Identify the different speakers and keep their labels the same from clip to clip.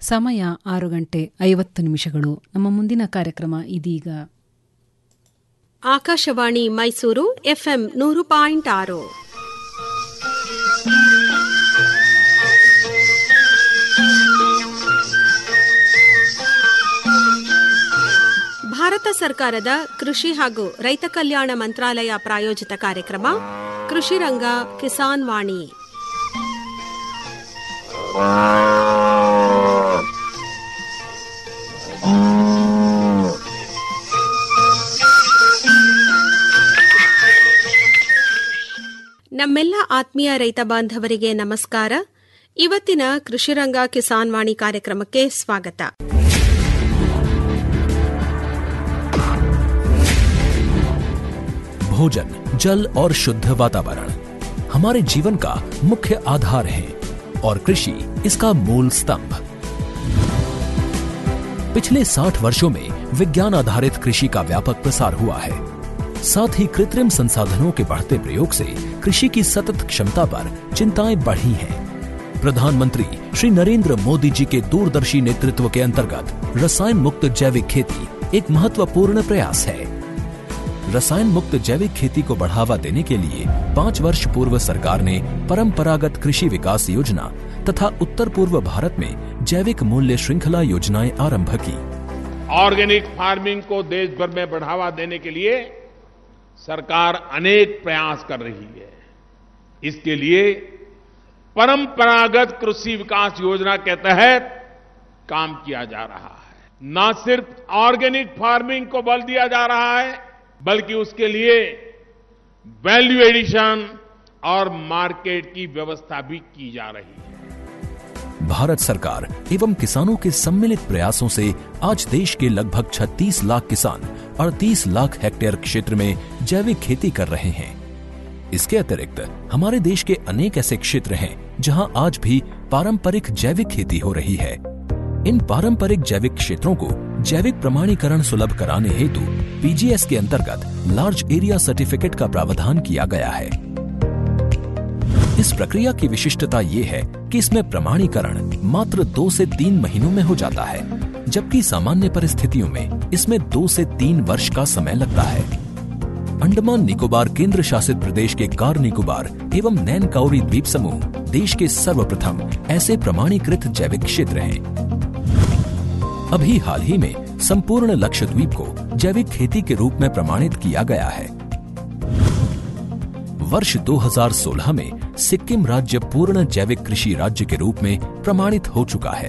Speaker 1: ಸಮಯ ಆರು ಗಂಟೆ ಐವತ್ತು ನಿಮಿಷಗಳು ನಮ್ಮ ಮುಂದಿನ ಕಾರ್ಯಕ್ರಮ ಇದೀಗ
Speaker 2: ಆಕಾಶವಾಣಿ ಮೈಸೂರು ಎಫ್ಎಂ ನೂರು ಪಾಯಿಂಟ್ ಆರು ಭಾರತ ಸರ್ಕಾರದ ಕೃಷಿ ಹಾಗೂ ರೈತ ಕಲ್ಯಾಣ ಮಂತ್ರಾಲಯ ಪ್ರಾಯೋಜಿತ ಕಾರ್ಯಕ್ರಮ ಕೃಷಿ ರಂಗ ಕಿಸಾನ್ ವಾಣಿ ನಮ್ಮೆಲ್ಲ ಆತ್ಮೀಯ ರೈತ ಬಾಂಧವರಿಗೆ ನಮಸ್ಕಾರ ಇವತ್ತಿನ ಕೃಷಿರಂಗ ಕಿಸಾನ್ ವಾಣಿ ಕಾರ್ಯಕ್ರಮಕ್ಕೆ ಸ್ವಾಗತ
Speaker 3: भोजन जल और शुद्ध वातावरण हमारे जीवन का मुख्य आधार है और कृषि इसका मूल स्तंभ पिछले 60 वर्षों में विज्ञान आधारित कृषि का व्यापक प्रसार हुआ है साथ ही कृत्रिम संसाधनों के बढ़ते प्रयोग से कृषि की सतत क्षमता पर चिंताएं बढ़ी हैं प्रधानमंत्री श्री नरेंद्र मोदी जी के दूरदर्शी नेतृत्व के अंतर्गत रसायन मुक्त जैविक खेती एक महत्वपूर्ण प्रयास है रसायन मुक्त जैविक खेती को बढ़ावा देने के लिए पाँच वर्ष पूर्व सरकार ने परंपरागत कृषि विकास योजना तथा उत्तर पूर्व भारत में जैविक मूल्य श्रृंखला योजनाएं आरंभ की
Speaker 4: ऑर्गेनिक फार्मिंग को देश भर में बढ़ावा देने के लिए सरकार अनेक प्रयास कर रही है इसके लिए परंपरागत कृषि विकास योजना के तहत काम किया जा रहा है न सिर्फ ऑर्गेनिक फार्मिंग को बल दिया जा रहा है बल्कि उसके लिए वैल्यू एडिशन और मार्केट की व्यवस्था भी की जा रही है
Speaker 3: भारत सरकार एवं किसानों के सम्मिलित प्रयासों से आज देश के लगभग 36 लाख किसान 38 लाख हेक्टेयर क्षेत्र में जैविक खेती कर रहे हैं इसके अतिरिक्त हमारे देश के अनेक ऐसे क्षेत्र हैं जहां आज भी पारंपरिक जैविक खेती हो रही है इन पारंपरिक जैविक क्षेत्रों को जैविक प्रमाणीकरण सुलभ कराने हेतु पीजीएस के अंतर्गत लार्ज एरिया सर्टिफिकेट का प्रावधान किया गया है इस प्रक्रिया की विशिष्टता ये है कि इसमें प्रमाणीकरण मात्र दो से तीन महीनों में हो जाता है जबकि सामान्य परिस्थितियों में इसमें दो से तीन वर्ष का समय लगता है अंडमान निकोबार केंद्र शासित प्रदेश के कार निकोबार एवं नैन काउरी द्वीप समूह देश के सर्वप्रथम ऐसे प्रमाणीकृत जैविक क्षेत्र हैं अभी हाल ही में संपूर्ण लक्षद्वीप को जैविक खेती के रूप में प्रमाणित किया गया है वर्ष 2016 में सिक्किम राज्य पूर्ण जैविक कृषि राज्य के रूप में प्रमाणित हो चुका है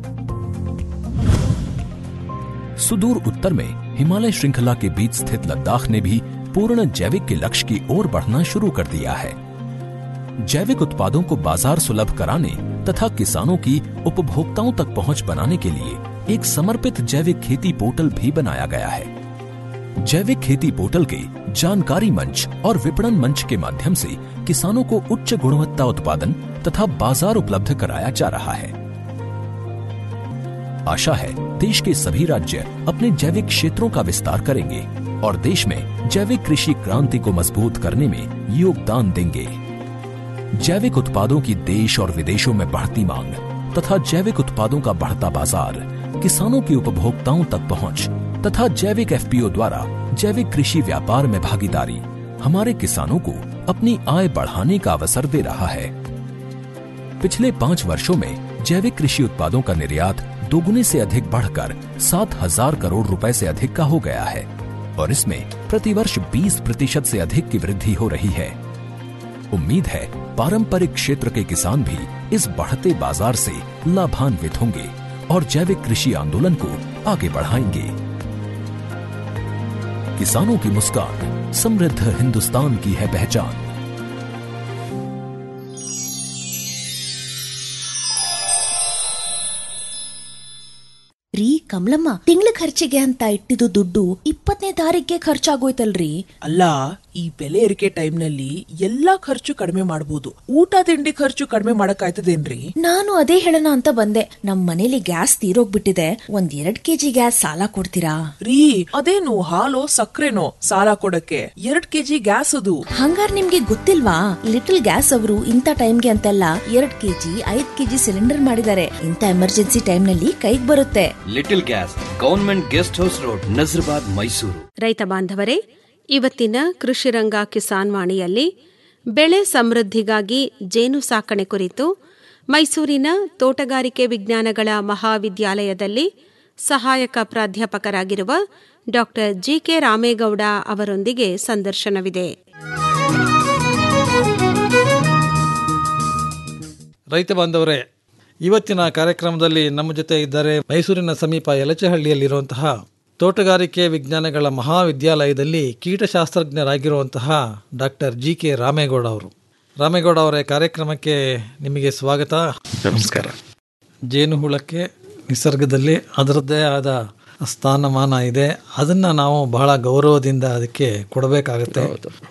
Speaker 3: सुदूर उत्तर में हिमालय श्रृंखला के बीच स्थित लद्दाख ने भी पूर्ण जैविक के लक्ष्य की ओर बढ़ना शुरू कर दिया है जैविक उत्पादों को बाजार सुलभ कराने तथा किसानों की उपभोक्ताओं तक पहुंच बनाने के लिए एक समर्पित जैविक खेती पोर्टल भी बनाया गया है जैविक खेती पोर्टल के जानकारी मंच और विपणन मंच के माध्यम से किसानों को उच्च गुणवत्ता उत्पादन तथा बाजार उपलब्ध कराया जा रहा है आशा है देश के सभी राज्य अपने जैविक क्षेत्रों का विस्तार करेंगे और देश में जैविक कृषि क्रांति को मजबूत करने में योगदान देंगे जैविक उत्पादों की देश और विदेशों में बढ़ती मांग तथा जैविक उत्पादों का बढ़ता बाजार किसानों की उपभोक्ताओं तक पहुंच तथा जैविक एफपीओ द्वारा जैविक कृषि व्यापार में भागीदारी हमारे किसानों को अपनी आय बढ़ाने का अवसर दे रहा है पिछले पाँच वर्षों में जैविक कृषि उत्पादों का निर्यात दोगुने से अधिक बढ़कर सात हजार करोड़ रुपए से अधिक का हो गया है और इसमें प्रतिवर्ष 20 प्रतिशत से अधिक की वृद्धि हो रही है उम्मीद है पारंपरिक क्षेत्र के किसान भी इस बढ़ते बाजार से लाभान्वित होंगे और जैविक कृषि आंदोलन को आगे बढ़ाएंगे किसानों की मुस्कान समृद्ध हिंदुस्तान की है पहचान
Speaker 5: ರೀ ಕಮಲಮ್ಮ ತಿಂಗಳ ಖರ್ಚಿಗೆ ಅಂತ ಇಟ್ಟಿದ್ದು ದುಡ್ಡು ಇಪ್ಪತ್ತನೇ ತಾರೀಕಿಗೆ ಖರ್ಚಾಗೋಯ್ತಲ್ರಿ
Speaker 6: ಅಲ್ಲ ಈ ಬೆಲೆ ಏರಿಕೆ ಟೈಮ್ನಲ್ಲಿ ಎಲ್ಲಾ ಖರ್ಚು ಕಡಿಮೆ ಮಾಡಬಹುದು ಊಟ ತಿಂಡಿ ಖರ್ಚು ಕಡಿಮೆ ಮಾಡಕ್ಕಾಯ್ತದೇನ್ರಿ
Speaker 5: ನಾನು ಅದೇ ಹೇಳೋಣ ಅಂತ ಬಂದೆ ನಮ್ ಮನೇಲಿ ಗ್ಯಾಸ್ ತೀರೋಗ್ಬಿಟ್ಟಿದೆ ಒಂದ್ ಎರಡ್ ಕೆಜಿ ಗ್ಯಾಸ್ ಸಾಲ ಕೊಡ್ತೀರಾ
Speaker 6: ರೀ ಅದೇನು ಹಾಲು ಸಕ್ಕರೆನೋ ಸಾಲ ಕೊಡಕ್ಕೆ ಎರಡ್ ಕೆಜಿ ಗ್ಯಾಸ್ ಅದು
Speaker 5: ಹಂಗಾರ್ ನಿಮ್ಗೆ ಗೊತ್ತಿಲ್ವಾ ಲಿಟಲ್ ಗ್ಯಾಸ್ ಅವರು ಇಂಥ ಟೈಮ್ಗೆ ಅಂತೆಲ್ಲ ಎರಡ್ ಕೆಜಿ ಐದ್ ಕೆಜಿ ಸಿಲಿಂಡರ್ ಮಾಡಿದ್ದಾರೆ ಇಂಥ ಎಮರ್ಜೆನ್ಸಿ ಟೈಮ್ ನಲ್ಲಿ ಕೈಗ್ ಬರುತ್ತೆ
Speaker 7: little gas government guest house road Nazarbad Mysuru
Speaker 2: ರೈತ ಬಾಂಧವರೇ ಇವತ್ತಿನ ಕೃಷಿರಂಗ ಕಿಸಾನ್ ವಾಣಿಯಲ್ಲಿ ಬೆಳೆ ಸಮೃದ್ಧಿಗಾಗಿ ಜೇನು ಸಾಕಣೆ ಕುರಿತು ಮೈಸೂರಿನ ತೋಟಗಾರಿಕೆ ವಿಜ್ಞಾನಗಳ ಮಹಾವಿದ್ಯಾಲಯದಲ್ಲಿ ಸಹಾಯಕ ಪ್ರಾಧ್ಯಾಪಕರಾಗಿರುವ ಡಾ ಜಿಕೆ ರಾಮೇಗೌಡ ಅವರೊಂದಿಗೆ ಸಂದರ್ಶನವಿದೆ
Speaker 8: ರೈತ ಬಾಂಧವರೇ ಇವತ್ತಿನ ಕಾರ್ಯಕ್ರಮದಲ್ಲಿ ನಮ್ಮ ಜೊತೆ ಇದ್ದಾರೆ ಮೈಸೂರಿನ ಸಮೀಪ ಯಲಚಹಳ್ಳಿಯಲ್ಲಿರುವಂತಹ ತೋಟಗಾರಿಕೆ ವಿಜ್ಞಾನಗಳ ಮಹಾವಿದ್ಯಾಲಯದಲ್ಲಿ ಕೀಟಶಾಸ್ತ್ರಜ್ಞರಾಗಿರುವಂತಹ ಡಾಕ್ಟರ್ ಜಿ ಕೆ ರಾಮೇಗೌಡ ಅವರು ರಾಮೇಗೌಡ ಅವರೇ ಕಾರ್ಯಕ್ರಮಕ್ಕೆ ನಿಮಗೆ ಸ್ವಾಗತ
Speaker 9: ನಮಸ್ಕಾರ
Speaker 8: ಜೇನುಹುಳಕ್ಕೆ ನಿಸರ್ಗದಲ್ಲಿ ಅದರದ್ದೇ ಆದ ಸ್ಥಾನಮಾನ ಇದೆ ಅದನ್ನ ನಾವು ಬಹಳ ಗೌರವದಿಂದ ಅದಕ್ಕೆ ಕೊಡಬೇಕಾಗತ್ತೆ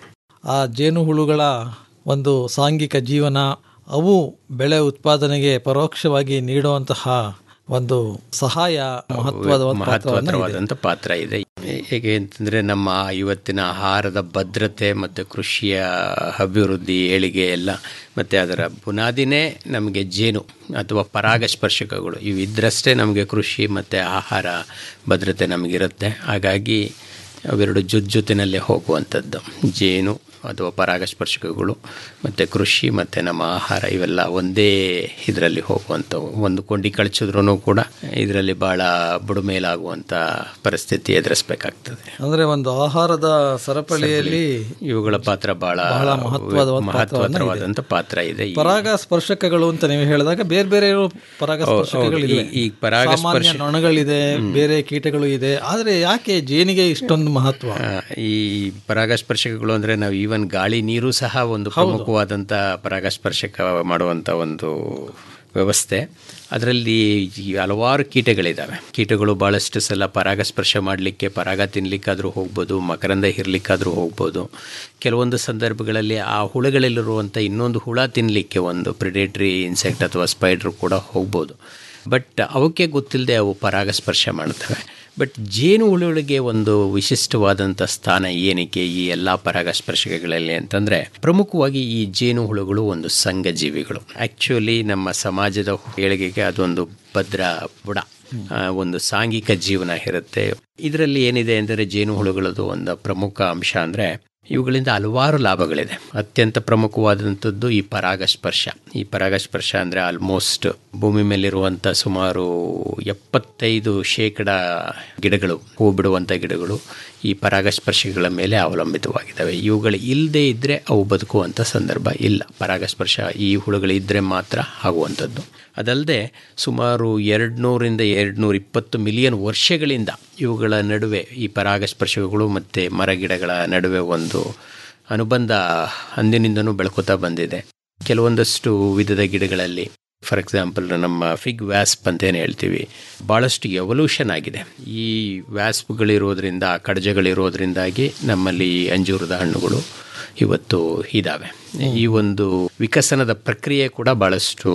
Speaker 8: ಆ ಜೇನುಹುಳುಗಳ ಒಂದು ಸಾಂಘಿಕ ಜೀವನ ಅವು ಬೆಳೆ ಉತ್ಪಾದನೆಗೆ ಪರೋಕ್ಷವಾಗಿ ನೀಡುವಂತಹ ಒಂದು ಸಹಾಯ ಮಹತ್ವದ ಒಂದು ಪಾತ್ರವನ್ನ ಇದೆ.
Speaker 9: ಮಹತ್ವವಾದಂಥ ಪಾತ್ರ ಇದೆ ಹೇಗೆ ಅಂತಂದ್ರೆ ನಮ್ಮ ಇವತ್ತಿನ ಆಹಾರದ ಭದ್ರತೆ ಮತ್ತು ಕೃಷಿಯ ಅಭಿವೃದ್ಧಿ ಏಳಿಗೆ ಎಲ್ಲ ಮತ್ತು ಅದರ ಬುನಾದಿನೇ ನಮಗೆ ಜೇನು ಅಥವಾ ಪರಾಗಸ್ಪರ್ಶಕಗಳು ಇವು ಇದ್ರಷ್ಟೇ ನಮಗೆ ಕೃಷಿ ಮತ್ತು ಆಹಾರ ಭದ್ರತೆ ನಮಗಿರುತ್ತೆ ಹಾಗಾಗಿ ಅವೆರಡು ಜೊತೆ ಜೊತೆಯಲ್ಲೇ ಹೋಗುವಂಥದ್ದು ಜೇನು ಅಥವಾ ಪರಾಗಸ್ಪರ್ಶಕಗಳು ಮತ್ತು ಕೃಷಿ ಮತ್ತು ನಮ್ಮ ಆಹಾರ ಇವೆಲ್ಲ ಒಂದೇ ಇದರಲ್ಲಿ ಹೋಗುವಂಥವು ಒಂದು ಕೊಂಡಿ ಕಳಿಸಿದ್ರೂ ಕೂಡ ಇದರಲ್ಲಿ ಭಾಳ ಬುಡುಮೇಲಾಗುವಂಥ ಪರಿಸ್ಥಿತಿ ಎದುರಿಸಬೇಕಾಗ್ತದೆ
Speaker 8: ಅಂದ್ರೆ ಒಂದು ಆಹಾರದ ಸರಪಳಿಯಲ್ಲಿ
Speaker 9: ಇವುಗಳ ಪಾತ್ರ ಬಹಳ
Speaker 8: ಬಹಳ ಮಹತ್ವದ ಒಂದು
Speaker 9: ಮಹತ್ವವಾದಂಥ ಪಾತ್ರ ಇದೆ ಈ-
Speaker 8: ಪರಾಗ ಸ್ಪರ್ಶಕಗಳು ಅಂತ ನೀವು ಹೇಳಿದಾಗ ಬೇರೆ ಬೇರೆ ಪರಾಗ ಸ್ಪರ್ಶಕಗಳಿವೆ
Speaker 9: ಈ- ಈ ಪರಾಗಸ್ಪರ್ಶ-
Speaker 8: ಸಾಮಾನ್ಯ ನೊಣಗಳಿದೆ ಬೇರೆ ಕೀಟಗಳು ಇದೆ ಆದ್ರೆ ಯಾಕೆ ಜೇನಿಗೆ ಇಷ್ಟೊಂದು ಮಹತ್ವ
Speaker 9: ಆ, ಈ ಪರಾಗಸ್ಪರ್ಶಕಗಳು ಅಂದರೆ ನಾವು ಈವನ್ ಗಾಳಿ ನೀರು ಸಹ ಒಂದು ಪ್ರಮುಖವಾದಂಥ ಪರಾಗಸ್ಪರ್ಶಕ ಮಾಡುವಂಥ ಒಂದು ವ್ಯವಸ್ಥೆ ಅದರಲ್ಲಿ ಈ ಹಲವಾರು ಕೀಟಗಳಿದ್ದಾವೆ ಕೀಟಗಳು ಭಾಳಷ್ಟು ಸಲ ಪರಾಗಸ್ಪರ್ಶ ಮಾಡಲಿಕ್ಕೆ ಪರಾಗ ತಿನ್ನಲಿಕ್ಕಾದರೂ ಹೋಗ್ಬೋದು ಮಕರಂದ ಹಿರ್ಲಿಕ್ಕಾದರೂ ಹೋಗ್ಬೋದು ಕೆಲವೊಂದು ಸಂದರ್ಭಗಳಲ್ಲಿ ಆ ಹುಳುಗಳಲ್ಲಿರುವಂಥ ಇನ್ನೊಂದು ಹುಳ ತಿನ್ನಲಿಕ್ಕೆ ಒಂದು ಪ್ರಿಡೇಟ್ರಿ ಇನ್ಸೆಕ್ಟ್ ಅಥವಾ ಸ್ಪೈಡ್ರು ಕೂಡ ಹೋಗ್ಬೋದು ಬಟ್ ಅವಕ್ಕೆ ಗೊತ್ತಿಲ್ಲದೆ ಅವು ಪರಾಗಸ್ಪರ್ಶ ಮಾಡ್ತವೆ ಬಟ್ ಜೇನು ಹುಳುಗಳಿಗೆ ಒಂದು ವಿಶಿಷ್ಟವಾದಂಥ ಸ್ಥಾನ ಏನಕ್ಕೆ ಈ ಎಲ್ಲ ಪರಾಗಸ್ಪರ್ಶಕಗಳಲ್ಲಿ ಅಂತಂದರೆ ಪ್ರಮುಖವಾಗಿ ಈ ಜೇನು ಹುಳುಗಳು ಒಂದು ಸಂಘಜೀವಿಗಳು ಆ್ಯಕ್ಚುಲಿ ನಮ್ಮ ಸಮಾಜದ ಏಳಿಗೆಗೆ ಅದೊಂದು ಭದ್ರ ಬುಡ ಆ, ಒಂದು ಸಾಂಘಿಕ ಜೀವನ ಇರುತ್ತೆ ಇದರಲ್ಲಿ ಏನಿದೆ ಅಂದರೆ ಜೇನು ಹುಳುಗಳದ್ದು ಒಂದು ಪ್ರಮುಖ ಅಂಶ ಅಂದರೆ ಇವುಗಳಿಂದ ಹಲವಾರು ಲಾಭಗಳಿದೆ ಅತ್ಯಂತ ಪ್ರಮುಖವಾದಂಥದ್ದು ಈ ಪರಾಗಸ್ಪರ್ಶ ಈ ಪರಾಗಸ್ಪರ್ಶ ಅಂದರೆ ಆಲ್ಮೋಸ್ಟ್ ಭೂಮಿ ಮೇಲಿರುವಂಥ ಸುಮಾರು ಎಪ್ಪತ್ತೈದು ಶೇಕಡ ಗಿಡಗಳು ಹೂ ಬಿಡುವಂಥ ಗಿಡಗಳು ಈ ಪರಾಗಸ್ಪರ್ಶಗಳ ಮೇಲೆ ಅವಲಂಬಿತವಾಗಿದ್ದಾವೆ ಇವುಗಳು ಇಲ್ಲದೇ ಇದ್ದರೆ ಅವು ಬದುಕುವಂಥ ಸಂದರ್ಭ ಇಲ್ಲ ಪರಾಗಸ್ಪರ್ಶ ಈ ಹುಳುಗಳು ಇದ್ದರೆ ಮಾತ್ರ ಆಗುವಂಥದ್ದು ಅದಲ್ಲದೆ ಸುಮಾರು ಎರಡು ನೂರಿಂದ ಎರಡು ನೂರ ಇಪ್ಪತ್ತು ಮಿಲಿಯನ್ ವರ್ಷಗಳಿಂದ ಇವುಗಳ ನಡುವೆ ಈ ಪರಾಗಸ್ಪರ್ಶಗಳು ಮತ್ತು ಮರಗಿಡಗಳ ನಡುವೆ ಒಂದು ಅನುಬಂಧ ಅಂದಿನಿಂದನೂ ಬೆಳ್ಕೋತಾ ಬಂದಿದೆ ಕೆಲವೊಂದಷ್ಟು ವಿಧದ ಗಿಡಗಳಲ್ಲಿ ಫಾರ್ ಎಕ್ಸಾಂಪಲ್ ನಮ್ಮ ಫಿಗ್ ವ್ಯಾಸ್ಪ್ ಅಂತೇನು ಹೇಳ್ತೀವಿ ಭಾಳಷ್ಟು ಎವಲ್ಯೂಷನ್ ಆಗಿದೆ ಈ ವ್ಯಾಸ್ಪ್ಗಳಿರೋದ್ರಿಂದ ಕಡಜಗಳಿರೋದ್ರಿಂದಾಗಿ ನಮ್ಮಲ್ಲಿ ಅಂಜೂರದ ಹಣ್ಣುಗಳು ಇವತ್ತು ಇದ್ದಾವೆ ಈ ಒಂದು ವಿಕಸನದ ಪ್ರಕ್ರಿಯೆ ಕೂಡ ಭಾಳಷ್ಟು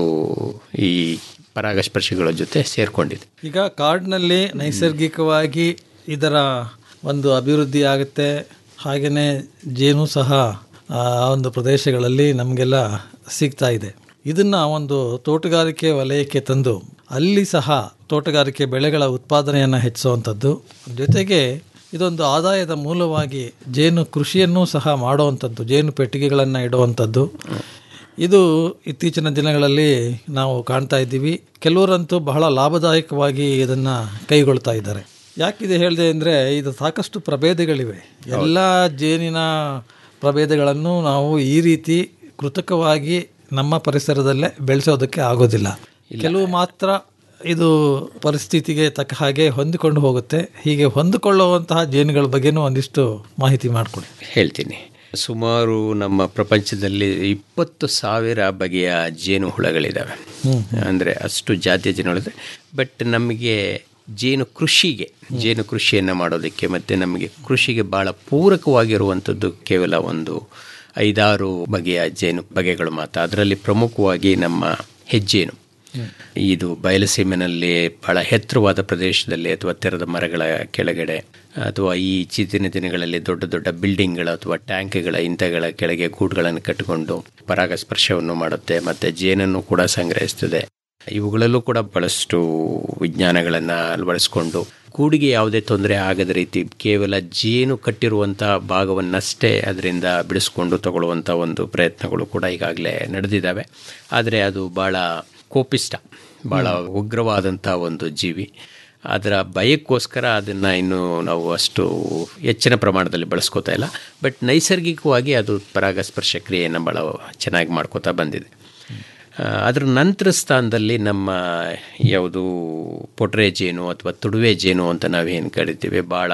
Speaker 9: ಈ ಪರಾಗಸ್ಪರ್ಶಗಳ ಜೊತೆ ಸೇರ್ಕೊಂಡಿದೆ
Speaker 8: ಈಗ ಕಾಡಿನಲ್ಲಿ ನೈಸರ್ಗಿಕವಾಗಿ ಇದರ ಒಂದು ಅಭಿವೃದ್ಧಿ ಆಗುತ್ತೆ ಹಾಗೆಯೇ ಜೇನು ಸಹ ಆ ಒಂದು ಪ್ರದೇಶಗಳಲ್ಲಿ ನಮಗೆಲ್ಲ ಸಿಗ್ತಾ ಇದೆ ಇದನ್ನ ಒಂದು ತೋಟಗಾರಿಕೆ ವಲಯಕ್ಕೆ ತಂದು ಅಲ್ಲಿ ಸಹ ತೋಟಗಾರಿಕೆ ಬೆಳೆಗಳ ಉತ್ಪಾದನೆಯನ್ನು ಹೆಚ್ಚಿಸುವಂಥದ್ದು ಜೊತೆಗೆ ಇದೊಂದು ಆದಾಯದ ಮೂಲವಾಗಿ ಜೇನು ಕೃಷಿಯನ್ನು ಸಹ ಮಾಡುವಂಥದ್ದು ಜೇನು ಪೆಟ್ಟಿಗೆಗಳನ್ನು ಇಡುವಂಥದ್ದು ಇದು ಇತ್ತೀಚಿನ ದಿನಗಳಲ್ಲಿ ನಾವು ಕಾಣ್ತಾ ಇದ್ದೀವಿ ಕೆಲವರಂತೂ ಬಹಳ ಲಾಭದಾಯಕವಾಗಿ ಇದನ್ನು ಕೈಗೊಳ್ತಾ ಇದ್ದಾರೆ ಯಾಕಿದೆ ಹೇಳಿದೆ ಅಂದರೆ ಇದು ಸಾಕಷ್ಟು ಪ್ರಭೇದಗಳಿವೆ ಎಲ್ಲ ಜೇನಿನ ಪ್ರಭೇದಗಳನ್ನು ನಾವು ಈ ರೀತಿ ಕೃತಕವಾಗಿ ನಮ್ಮ ಪರಿಸರದಲ್ಲೇ ಬೆಳೆಸೋದಕ್ಕೆ ಆಗೋದಿಲ್ಲ ಕೆಲವು ಮಾತ್ರ ಇದು ಪರಿಸ್ಥಿತಿಗೆ ತಕ್ಕ ಹಾಗೆ ಹೊಂದಿಕೊಂಡು ಹೋಗುತ್ತೆ ಹೀಗೆ ಹೊಂದಿಕೊಳ್ಳುವಂತಹ ಜೇನುಗಳ ಬಗ್ಗೆನೂ ಒಂದಿಷ್ಟು ಮಾಹಿತಿ ಮಾಡಿಕೊಡಿ
Speaker 9: ಹೇಳ್ತೀನಿ ಸುಮಾರು ನಮ್ಮ ಪ್ರಪಂಚದಲ್ಲಿ ಇಪ್ಪತ್ತು ಸಾವಿರ ಬಗೆಯ ಜೇನು ಹುಳಗಳಿದ್ದಾವೆ ಅಂದರೆ ಅಷ್ಟು ಜಾತಿಯ ಜೇನುಹುಳಿದೆ ಬಟ್ ನಮಗೆ ಜೇನು ಕೃಷಿಗೆ ಜೇನು ಕೃಷಿಯನ್ನು ಮಾಡೋದಕ್ಕೆ ಮತ್ತು ನಮಗೆ ಕೃಷಿಗೆ ಭಾಳ ಪೂರಕವಾಗಿರುವಂಥದ್ದು ಕೇವಲ ಒಂದು ಐದಾರು ಬಗೆಯ ಜೇನು ಬಗೆಗಳು ಮಾತ್ರ ಅದರಲ್ಲಿ ಪ್ರಮುಖವಾಗಿ ನಮ್ಮ ಹೆಜ್ಜೇನು ಇದು ಬಯಲುಸೀಮೆನಲ್ಲಿ ಬಹಳ ಎತ್ತರವಾದ ಪ್ರದೇಶದಲ್ಲಿ ಅಥವಾ ತೆರೆದ ಮರಗಳ ಕೆಳಗಡೆ ಅಥವಾ ಈ ಇತ್ತೀಚಿನ ದಿನಗಳಲ್ಲಿ ದೊಡ್ಡ ದೊಡ್ಡ ಬಿಲ್ಡಿಂಗ್ಗಳು ಅಥವಾ ಟ್ಯಾಂಕ್ಗಳ ಇಂಥಗಳ ಕೆಳಗೆ ಗೂಡುಗಳನ್ನು ಕಟ್ಟಿಕೊಂಡು ಪರಾಗಸ್ಪರ್ಶವನ್ನು ಮಾಡುತ್ತೆ ಮತ್ತು ಜೇನನ್ನು ಕೂಡ ಸಂಗ್ರಹಿಸ್ತದೆ ಇವುಗಳಲ್ಲೂ ಕೂಡ ಬಹಳಷ್ಟು ವಿಜ್ಞಾನಗಳನ್ನು ಅಳವಡಿಸ್ಕೊಂಡು ಗೂಡಿಗೆ ಯಾವುದೇ ತೊಂದರೆ ಆಗದ ರೀತಿ ಕೇವಲ ಜೇನು ಕಟ್ಟಿರುವಂಥ ಭಾಗವನ್ನಷ್ಟೇ ಅದರಿಂದ ಬಿಡಿಸ್ಕೊಂಡು ತಗೊಳ್ಳುವಂಥ ಒಂದು ಪ್ರಯತ್ನಗಳು ಕೂಡ ಈಗಾಗಲೇ ನಡೆದಿದ್ದಾವೆ ಆದರೆ ಅದು ಭಾಳ ಕೋಪಿಷ್ಟ ಭಾಳ ಉಗ್ರವಾದಂಥ ಒಂದು ಜೀವಿ ಅದರ ಭಯಕ್ಕೋಸ್ಕರ ಅದನ್ನು ಇನ್ನೂ ನಾವು ಅಷ್ಟು ಹೆಚ್ಚಿನ ಪ್ರಮಾಣದಲ್ಲಿ ಬಳಸ್ಕೋತಾ ಇಲ್ಲ ಬಟ್ ನೈಸರ್ಗಿಕವಾಗಿ ಅದು ಪರಾಗಸ್ಪರ್ಶ ಕ್ರಿಯೆಯನ್ನು ಭಾಳ ಚೆನ್ನಾಗಿ ಮಾಡ್ಕೋತಾ ಬಂದಿದೆ ಅದರ ನಂತರ ಸ್ಥಾನದಲ್ಲಿ ನಮ್ಮ ಯಾವುದು ಪೊಟ್ರೆ ಜೇನು ಅಥವಾ ತುಡುವೆ ಜೇನು ಅಂತ ನಾವೇನು ಕರಿತೀವಿ ಭಾಳ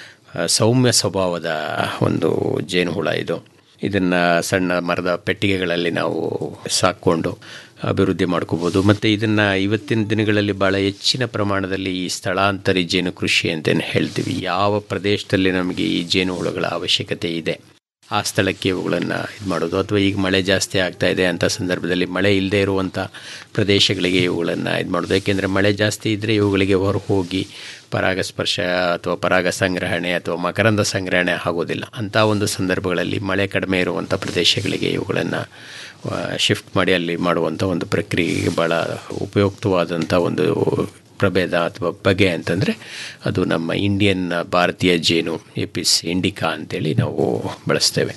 Speaker 9: ಸೌಮ್ಯ ಸ್ವಭಾವದ ಒಂದು ಜೇನುಹುಳ ಇದು ಇದನ್ನು ಸಣ್ಣ ಮರದ ಪೆಟ್ಟಿಗೆಗಳಲ್ಲಿ ನಾವು ಸಾಕ್ಕೊಂಡು ಅಭಿವೃದ್ಧಿ ಮಾಡ್ಕೋಬೋದು ಮತ್ತು ಇದನ್ನು ಇವತ್ತಿನ ದಿನಗಳಲ್ಲಿ ಭಾಳ ಹೆಚ್ಚಿನ ಪ್ರಮಾಣದಲ್ಲಿ ಈ ಸ್ಥಳಾಂತರಿ ಜೇನು ಕೃಷಿ ಅಂತೇನು ಹೇಳ್ತೀವಿ ಯಾವ ಪ್ರದೇಶದಲ್ಲಿ ನಮಗೆ ಈ ಜೇನು ಹುಳುಗಳ ಅವಶ್ಯಕತೆ ಇದೆ ಆ ಸ್ಥಳಕ್ಕೆ ಇವುಗಳನ್ನು ಇದು ಮಾಡೋದು ಅಥವಾ ಈಗ ಮಳೆ ಜಾಸ್ತಿ ಆಗ್ತಾ ಇದೆ ಅಂಥ ಸಂದರ್ಭದಲ್ಲಿ ಮಳೆ ಇಲ್ಲದೆ ಇರುವಂಥ ಪ್ರದೇಶಗಳಿಗೆ ಇವುಗಳನ್ನು ಇದು ಮಾಡೋದು ಏಕೆಂದರೆ ಮಳೆ ಜಾಸ್ತಿ ಇದ್ದರೆ ಇವುಗಳಿಗೆ ಹೊರ ಹೋಗಿ ಪರಾಗಸ್ಪರ್ಶ ಅಥವಾ ಪರಾಗ ಸಂಗ್ರಹಣೆ ಅಥವಾ ಮಕರಂದ ಸಂಗ್ರಹಣೆ ಆಗೋದಿಲ್ಲ ಅಂಥ ಒಂದು ಸಂದರ್ಭಗಳಲ್ಲಿ ಮಳೆ ಕಡಿಮೆ ಇರುವಂಥ ಪ್ರದೇಶಗಳಿಗೆ ಇವುಗಳನ್ನು ಶಿಫ್ಟ್ ಮಾಡಿ ಅಲ್ಲಿ ಮಾಡುವಂಥ ಒಂದು ಪ್ರಕ್ರಿಯೆಗೆ ಭಾಳ ಉಪಯುಕ್ತವಾದಂಥ ಒಂದು ಪ್ರಭೇದ ಅಥವಾ ಬಗೆ ಅಂತಂದರೆ ಅದು ನಮ್ಮ ಇಂಡಿಯನ್ ಭಾರತೀಯ ಜೇನು ಎಪಿಸ್ ಇಂಡಿಕಾ ಅಂತೇಳಿ ನಾವು ಬಳಸ್ತೇವೆ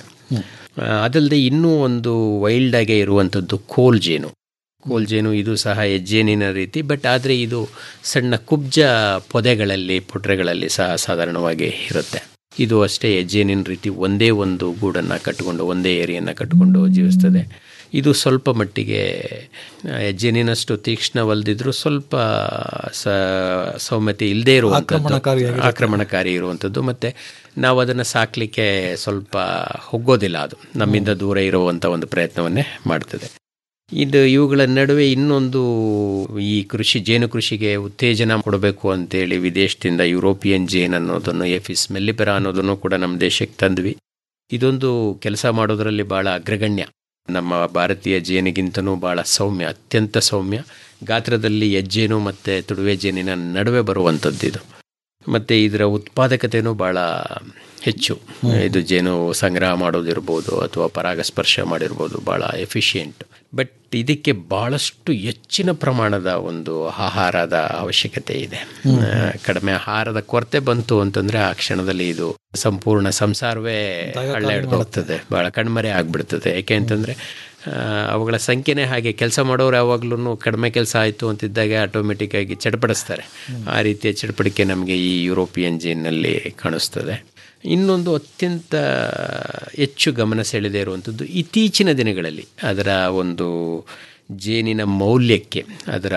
Speaker 9: ಅದಲ್ಲದೆ ಇನ್ನೂ ಒಂದು ವೈಲ್ಡಾಗೆ ಇರುವಂಥದ್ದು ಕೋಲ್ ಜೇನು ಕೋಲ್ ಜೇನು ಇದು ಸಹ ಹೆಜ್ಜೇನಿನ ರೀತಿ ಬಟ್ ಆದರೆ ಇದು ಸಣ್ಣ ಕುಬ್ಜ ಪೊದೆಗಳಲ್ಲಿ ಪುಟ್ರೆಗಳಲ್ಲಿ ಸಹ ಸಾಧಾರಣವಾಗಿ ಇರುತ್ತೆ ಇದು ಅಷ್ಟೇ ಹೆಜ್ಜೇನಿನ ರೀತಿ ಒಂದೇ ಒಂದು ಗೂಡನ್ನು ಕಟ್ಟಿಕೊಂಡು ಒಂದೇ ಏರಿಯನ್ನು ಕಟ್ಟಿಕೊಂಡು ಜೀವಿಸ್ತದೆ ಇದು ಸ್ವಲ್ಪ ಮಟ್ಟಿಗೆ ಹೆಜ್ಜೇನಿನಷ್ಟು ತೀಕ್ಷ್ಣವಲ್ಲದಿದ್ರೂ ಸ್ವಲ್ಪ ಸ ಸೌಮ್ಯತೆ ಇಲ್ಲದೇ ಇರುವಂಥದ್ದು ಆಕ್ರಮಣಕಾರಿ ಇರುವಂಥದ್ದು ಮತ್ತು ನಾವು ಅದನ್ನು ಸಾಕಲಿಕ್ಕೆ ಸ್ವಲ್ಪ ಹೋಗೋದಿಲ್ಲ ಅದು ನಮ್ಮಿಂದ ದೂರ ಇರುವಂಥ ಒಂದು ಪ್ರಯತ್ನವನ್ನೇ ಮಾಡ್ತದೆ ಇದು ಇವುಗಳ ನಡುವೆ ಇನ್ನೊಂದು ಈ ಕೃಷಿ ಜೇನು ಕೃಷಿಗೆ ಉತ್ತೇಜನ ಕೊಡಬೇಕು ಅಂತೇಳಿ ವಿದೇಶದಿಂದ ಯುರೋಪಿಯನ್ ಜೇನ್ ಅನ್ನೋದನ್ನು ಎಫಿಸ್ ಮೆಲ್ಲಿಪೆರ ಅನ್ನೋದನ್ನು ಕೂಡ ನಮ್ಮ ದೇಶಕ್ಕೆ ತಂದ್ವಿ ಇದೊಂದು ಕೆಲಸ ಮಾಡೋದರಲ್ಲಿ ಭಾಳ ಅಗ್ರಗಣ್ಯ ನಮ್ಮ ಭಾರತೀಯ ಜೇನಿಗಿಂತನೂ ಭಾಳ ಸೌಮ್ಯ ಅತ್ಯಂತ ಸೌಮ್ಯ ಗಾತ್ರದಲ್ಲಿ ಹೆಜ್ಜೇನು ಮತ್ತು ತುಡುವೆ ಜೇನಿನ ನಡುವೆ ಬರುವಂಥದ್ದು ಇದು ಮತ್ತು ಇದರ ಉತ್ಪಾದಕತೆಯೂ ಭಾಳ ಹೆಚ್ಚು ಇದು ಜೇನು ಸಂಗ್ರಹ ಮಾಡೋದಿರ್ಬೋದು ಅಥವಾ ಪರಾಗಸ್ಪರ್ಶ ಮಾಡಿರ್ಬೋದು ಭಾಳ ಎಫಿಷಿಯೆಂಟ್ ಬಟ್ ಇದಕ್ಕೆ ಭಾಳಷ್ಟು ಹೆಚ್ಚಿನ ಪ್ರಮಾಣದ ಒಂದು ಆಹಾರದ ಅವಶ್ಯಕತೆ ಇದೆ ಕಡಿಮೆ ಆಹಾರದ ಕೊರತೆ ಬಂತು ಅಂತಂದರೆ ಆ ಕ್ಷಣದಲ್ಲಿ ಇದು ಸಂಪೂರ್ಣ ಸಂಸಾರವೇ ಹಳ್ಳ ಹಿಡ್ದು ಹೋಗ್ತದೆ ಭಾಳ ಕಣ್ಮರೆ ಆಗಿಬಿಡ್ತದೆ ಯಾಕೆ ಅಂತಂದರೆ ಅವುಗಳ ಸಂಖ್ಯೆನೇ ಹಾಗೆ ಕೆಲಸ ಮಾಡೋರು ಯಾವಾಗಲೂ ಕಡಿಮೆ ಕೆಲಸ ಆಯಿತು ಅಂತಿದ್ದಾಗ ಆಟೋಮೆಟಿಕ್ಕಾಗಿ ಚಡಪಡಿಸ್ತಾರೆ ಆ ರೀತಿಯ ಚಡಪಡಿಕೆ ನಮಗೆ ಈ ಯುರೋಪಿಯನ್ ಜೇನ್ನಲ್ಲಿ ಕಾಣಿಸ್ತದೆ ಇನ್ನೊಂದು ಅತ್ಯಂತ ಹೆಚ್ಚು ಗಮನ ಸೆಳೆದೇ ಇರುವಂಥದ್ದು ಇತ್ತೀಚಿನ ದಿನಗಳಲ್ಲಿ ಅದರ ಒಂದು ಜೇನಿನ ಮೌಲ್ಯಕ್ಕೆ ಅದರ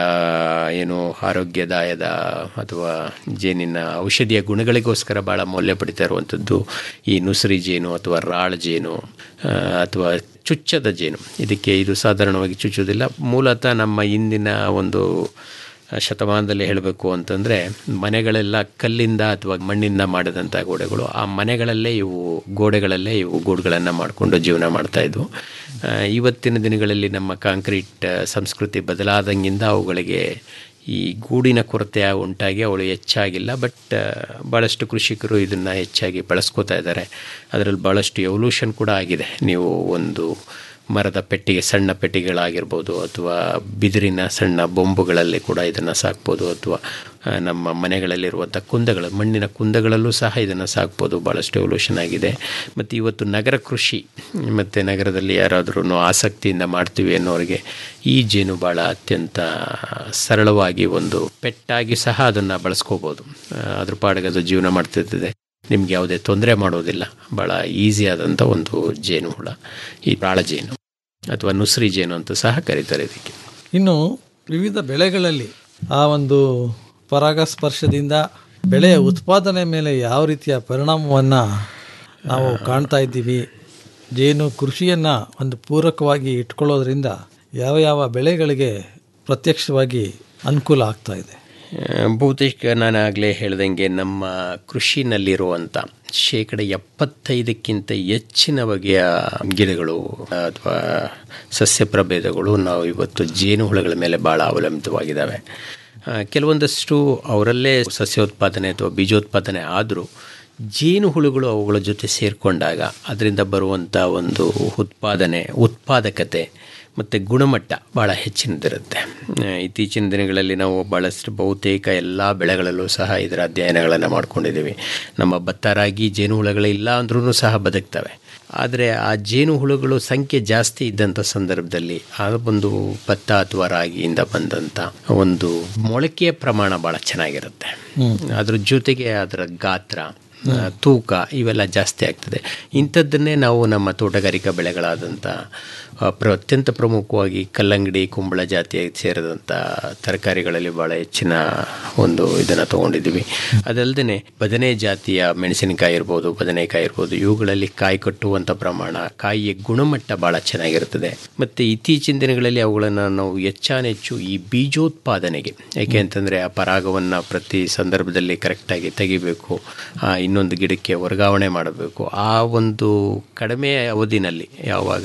Speaker 9: ಏನು ಆರೋಗ್ಯದಾಯದ ಅಥವಾ ಜೇನಿನ ಔಷಧಿಯ ಗುಣಗಳಿಗೋಸ್ಕರ ಭಾಳ ಮೌಲ್ಯ ಪಡಿತಾ ಇರುವಂಥದ್ದು ಈ ನುಸ್ರಿ ಜೇನು ಅಥವಾ ರಾಳ್ ಜೇನು ಅಥವಾ ಚುಚ್ಚದ ಜೇನು ಇದಕ್ಕೆ ಇದು ಸಾಧಾರಣವಾಗಿ ಚುಚ್ಚೋದಿಲ್ಲ ಮೂಲತಃ ನಮ್ಮ ಇಂದಿನ ಒಂದು ಶತಮಾನದಲ್ಲಿ ಹೇಳಬೇಕು ಅಂತಂದರೆ ಮನೆಗಳೆಲ್ಲ ಕಲ್ಲಿಂದ ಅಥವಾ ಮಣ್ಣಿಂದ ಮಾಡಿದಂಥ ಗೋಡೆಗಳು ಆ ಮನೆಗಳಲ್ಲೇ ಇವು ಗೋಡೆಗಳಲ್ಲೇ ಇವು ಗೂಡುಗಳನ್ನು ಮಾಡಿಕೊಂಡು ಜೀವನ ಮಾಡ್ತಾಯಿದ್ವು ಇವತ್ತಿನ ದಿನಗಳಲ್ಲಿ ನಮ್ಮ ಕಾಂಕ್ರೀಟ್ ಸಂಸ್ಕೃತಿ ಬದಲಾದಂಗಿಂದ ಅವುಗಳಿಗೆ ಈ ಗೂಡಿನ ಕೊರತೆ ಉಂಟಾಗಿ ಅವಳು ಹೆಚ್ಚಾಗಿಲ್ಲ ಬಟ್ ಭಾಳಷ್ಟು ಕೃಷಿಕರು ಇದನ್ನು ಹೆಚ್ಚಾಗಿ ಬಳಸ್ಕೋತಾ ಇದ್ದಾರೆ ಅದರಲ್ಲಿ ಭಾಳಷ್ಟು ಎವಲ್ಯೂಷನ್ ಕೂಡ ಆಗಿದೆ ನೀವು ಒಂದು ಮರದ ಪೆಟ್ಟಿಗೆ ಸಣ್ಣ ಪೆಟ್ಟಿಗೆಗಳಾಗಿರ್ಬೋದು ಅಥವಾ ಬಿದಿರಿನ ಸಣ್ಣ ಬೊಂಬುಗಳಲ್ಲಿ ಕೂಡ ಇದನ್ನು ಸಾಕ್ಬೋದು ಅಥವಾ ನಮ್ಮ ಮನೆಗಳಲ್ಲಿರುವಂಥ ಕುಂದಗಳು ಮಣ್ಣಿನ ಕುಂದಗಳಲ್ಲೂ ಸಹ ಇದನ್ನು ಸಾಕ್ಬೋದು ಭಾಳಷ್ಟು ಎವಲ್ಯೂಷನ್ ಆಗಿದೆ ಮತ್ತು ಇವತ್ತು ನಗರ ಕೃಷಿ ಮತ್ತು ನಗರದಲ್ಲಿ ಯಾರಾದ್ರೂ ಆಸಕ್ತಿಯಿಂದ ಮಾಡ್ತೀವಿ ಅನ್ನೋರಿಗೆ ಈ ಜೇನು ಭಾಳ ಅತ್ಯಂತ ಸರಳವಾಗಿ ಒಂದು ಪೆಟ್ಟಾಗಿ ಸಹ ಅದನ್ನು ಬಳಸ್ಕೋಬೋದು ಅದ್ರ ಪಾಡಿಗೆ ಅದು ಜೀವನ ಮಾಡ್ತಿರ್ತದೆ ನಿಮ್ಗೆ ಯಾವುದೇ ತೊಂದರೆ ಮಾಡೋದಿಲ್ಲ ಭಾಳ ಈಸಿ ಆದಂಥ ಒಂದು ಜೇನು ಹುಳ ಈ ಪ್ರಾಳ ಜೇನು ಅಥವಾ ನುಸ್ರಿ ಜೇನು ಅಂತ ಸಹ ಕರೀತಾರೆ ಇದಕ್ಕೆ
Speaker 8: ಇನ್ನು ವಿವಿಧ ಬೆಳೆಗಳಲ್ಲಿ ಆ ಒಂದು ಪರಾಗಸ್ಪರ್ಶದಿಂದ ಬೆಳೆಯ ಉತ್ಪಾದನೆ ಮೇಲೆ ಯಾವ ರೀತಿಯ ಪರಿಣಾಮವನ್ನು ನಾವು ಕಾಣ್ತಾ ಇದ್ದೀವಿ ಜೇನು ಕೃಷಿಯನ್ನು ಒಂದು ಪೂರಕವಾಗಿ ಇಟ್ಕೊಳ್ಳೋದ್ರಿಂದ ಯಾವ ಯಾವ ಬೆಳೆಗಳಿಗೆ ಪ್ರತ್ಯಕ್ಷವಾಗಿ ಅನುಕೂಲ ಆಗ್ತಾ ಇದೆ
Speaker 9: ಬಹುತೇಕ ನಾನು ಆಗಲೇ ಹೇಳ್ದಂಗೆ ನಮ್ಮ ಕೃಷಿನಲ್ಲಿರುವಂಥ ಶೇಕಡ ಎಪ್ಪತ್ತೈದಕ್ಕಿಂತ ಹೆಚ್ಚಿನ ಬಗೆಯ ಗಿಡಗಳು ಅಥವಾ ಸಸ್ಯ ಪ್ರಭೇದಗಳು ನಾವು ಇವತ್ತು ಜೇನುಹುಳುಗಳ ಮೇಲೆ ಭಾಳ ಅವಲಂಬಿತವಾಗಿದ್ದಾವೆ ಆ, ಕೆಲವೊಂದಷ್ಟು ಅವರಲ್ಲೇ ಸಸ್ಯೋತ್ಪಾದನೆ ಅಥವಾ ಬೀಜೋತ್ಪಾದನೆ ಆದರೂ ಜೇನುಹುಳುಗಳು ಅವುಗಳ ಜೊತೆ ಸೇರಿಕೊಂಡಾಗ ಅದರಿಂದ ಬರುವಂಥ ಒಂದು ಉತ್ಪಾದನೆ ಉತ್ಪಾದಕತೆ ಮತ್ತು ಗುಣಮಟ್ಟ ಭಾಳ ಹೆಚ್ಚಿನದಿರುತ್ತೆ ಆ, ಇತ್ತೀಚಿನ ದಿನಗಳಲ್ಲಿ ನಾವು ಭಾಳಷ್ಟು ಬಹುತೇಕ ಎಲ್ಲ ಬೆಳೆಗಳಲ್ಲೂ ಸಹ ಇದರ ಅಧ್ಯಯನಗಳನ್ನು ಮಾಡ್ಕೊಂಡಿದ್ದೀವಿ ನಮ್ಮ ಭತ್ತ ರಾಗಿ ಜೇನುಹುಳುಗಳಿಲ್ಲ ಅಂದ್ರೂ ಸಹ ಬದುಕ್ತವೆ ಆದರೆ ಆ ಜೇನುಹುಳುಗಳು ಸಂಖ್ಯೆ ಜಾಸ್ತಿ ಇದ್ದಂಥ ಸಂದರ್ಭದಲ್ಲಿ ಆ ಒಂದು ಭತ್ತ ಅಥವಾ ರಾಗಿಯಿಂದ ಬಂದಂಥ ಒಂದು ಮೊಳಕೆಯ ಪ್ರಮಾಣ ಭಾಳ ಚೆನ್ನಾಗಿರುತ್ತೆ ಅದ್ರ ಜೊತೆಗೆ ಅದರ ಗಾತ್ರ ಆ, ತೂಕ ಇವೆಲ್ಲ ಜಾಸ್ತಿ ಆಗ್ತದೆ ಇಂಥದ್ದನ್ನೇ ನಾವು ನಮ್ಮ ತೋಟಗಾರಿಕಾ ಬೆಳೆಗಳಾದಂಥ ಆ, ಪ್ರ ಅತ್ಯಂತ ಪ್ರಮುಖವಾಗಿ ಕಲ್ಲಂಗಡಿ ಕುಂಬಳ ಜಾತಿಗೆ ಸೇರಿದಂಥ ತರಕಾರಿಗಳಲ್ಲಿ ಭಾಳ ಹೆಚ್ಚಿನ ಒಂದು ಇದನ್ನು ತೊಗೊಂಡಿದ್ದೀವಿ ಅದಲ್ಲದೆ ಬದನೆ ಜಾತಿಯ ಮೆಣಸಿನಕಾಯಿ ಇರ್ಬೋದು ಬದನೆಕಾಯಿ ಇರ್ಬೋದು ಇವುಗಳಲ್ಲಿ ಕಾಯಿ ಕಟ್ಟುವಂಥ ಪ್ರಮಾಣ ಕಾಯಿಯ ಗುಣಮಟ್ಟ ಭಾಳ ಚೆನ್ನಾಗಿರುತ್ತದೆ ಮತ್ತು ಇತ್ತೀಚಿನ ದಿನಗಳಲ್ಲಿ ಅವುಗಳನ್ನು ನಾವು ಹೆಚ್ಚಾನೆಚ್ಚು ಈ ಬೀಜೋತ್ಪಾದನೆಗೆ ಯಾಕೆ ಅಂತಂದರೆ ಆ ಪರಾಗವನ್ನು ಪ್ರತಿ ಸಂದರ್ಭದಲ್ಲಿ ಕರೆಕ್ಟಾಗಿ ತೆಗಿಬೇಕು ಆ ಇನ್ನೊಂದು ಗಿಡಕ್ಕೆ ವರ್ಗಾವಣೆ ಮಾಡಬೇಕು ಆ ಒಂದು ಕಡಿಮೆ ಅವಧಿನಲ್ಲಿ ಯಾವಾಗ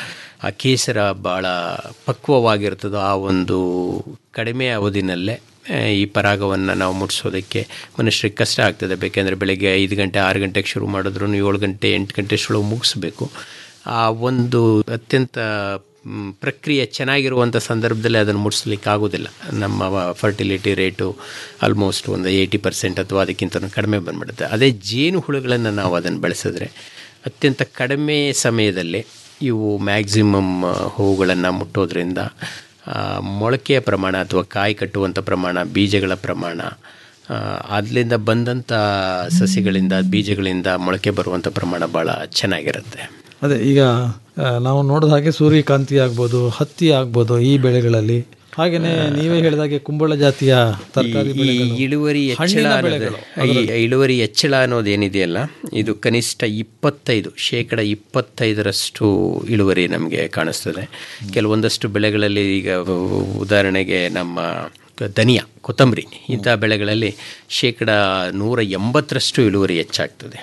Speaker 9: ಆ ಕೇಸರ ಭಾಳ ಪಕ್ವವಾಗಿರ್ತದೋ ಆ ಒಂದು ಕಡಿಮೆ ಅವಧಿನಲ್ಲೇ ಆ, ಈ ಪರಾಗವನ್ನು ನಾವು ಮುಟ್ಟಿಸೋದಕ್ಕೆ ಮನುಷ್ಯರಿಗೆ ಕಷ್ಟ ಆಗ್ತದೆ ಬೇಕೆಂದರೆ ಬೆಳಗ್ಗೆ ಐದು ಗಂಟೆ ಆರು ಗಂಟೆಗೆ ಶುರು ಮಾಡಿದ್ರು ಏಳು ಗಂಟೆ ಎಂಟು ಗಂಟೆ ಅಷ್ಟೊಳಗೆ ಮುಗಿಸ್ಬೇಕು ಆ ಒಂದು ಅತ್ಯಂತ ಮ್, ಪ್ರಕ್ರಿಯೆ ಚೆನ್ನಾಗಿರುವಂಥ ಸಂದರ್ಭದಲ್ಲಿ ಅದನ್ನು ಮುಟ್ಟಿಸ್ಲಿಕ್ಕೆ ಆಗೋದಿಲ್ಲ ನಮ್ಮ ಫರ್ಟಿಲಿಟಿ ರೇಟು ಆಲ್ಮೋಸ್ಟ್ ಒಂದು ಏಯ್ಟಿ ಪರ್ಸೆಂಟ್ ಅಥವಾ ಅದಕ್ಕಿಂತ ಕಡಿಮೆ ಬಂದ್ಬಿಡುತ್ತೆ ಅದೇ ಜೇನು ಹುಳುಗಳನ್ನು ನಾವು ಅದನ್ನು ಬೆಳೆಸಿದ್ರೆ ಅತ್ಯಂತ ಕಡಿಮೆ ಸಮಯದಲ್ಲಿ ಇವು ಮ್ಯಾಕ್ಸಿಮಮ್ ಹೂಗಳನ್ನು ಮುಟ್ಟೋದ್ರಿಂದ ಆ, ಮೊಳಕೆಯ ಪ್ರಮಾಣ ಅಥವಾ ಕಾಯಿ ಕಟ್ಟುವಂಥ ಪ್ರಮಾಣ ಬೀಜಗಳ ಪ್ರಮಾಣ ಆ, ಅದ್ರಿಂದ ಬಂದಂಥ ಸಸಿಗಳಿಂದ ಬೀಜಗಳಿಂದ ಮೊಳಕೆ ಬರುವಂಥ ಪ್ರಮಾಣ ಭಾಳ ಚೆನ್ನಾಗಿರುತ್ತೆ
Speaker 8: ಅದೇ ಈಗ ಆ, ನಾವು ನೋಡಿದ ಹಾಗೆ ಸೂರ್ಯಕಾಂತಿ ಆಗ್ಬೋದು ಹತ್ತಿ ಆಗ್ಬೋದು ಈ ಬೆಳೆಗಳಲ್ಲಿ ಹಾಗೆಯೇ ನೀವೇ ಹೇಳಿದಾಗೆ ಕುಂಬಳ ಜಾತಿಯ ತರಕಾರಿ
Speaker 9: ಈ ಇಳುವರಿ ಹೆಚ್ಚಳ ಅನ್ನೋದು ಈ ಇಳುವರಿ ಹೆಚ್ಚಳ ಅನ್ನೋದೇನಿದೆಯಲ್ಲ ಇದು ಕನಿಷ್ಠ ಇಪ್ಪತ್ತೈದು ಶೇಕಡ ಇಪ್ಪತ್ತೈದರಷ್ಟು ಇಳುವರಿ ನಮಗೆ ಕಾಣಿಸ್ತದೆ ಕೆಲವೊಂದಷ್ಟು ಬೆಳೆಗಳಲ್ಲಿ ಈಗ ಉದಾಹರಣೆಗೆ ನಮ್ಮ ಧನಿಯಾ ಕೊತ್ತಂಬರಿ ಇಂಥ ಬೆಳೆಗಳಲ್ಲಿ ಶೇಕಡ ನೂರ ಎಂಬತ್ತರಷ್ಟು ಇಳುವರಿ ಹೆಚ್ಚಾಗ್ತದೆ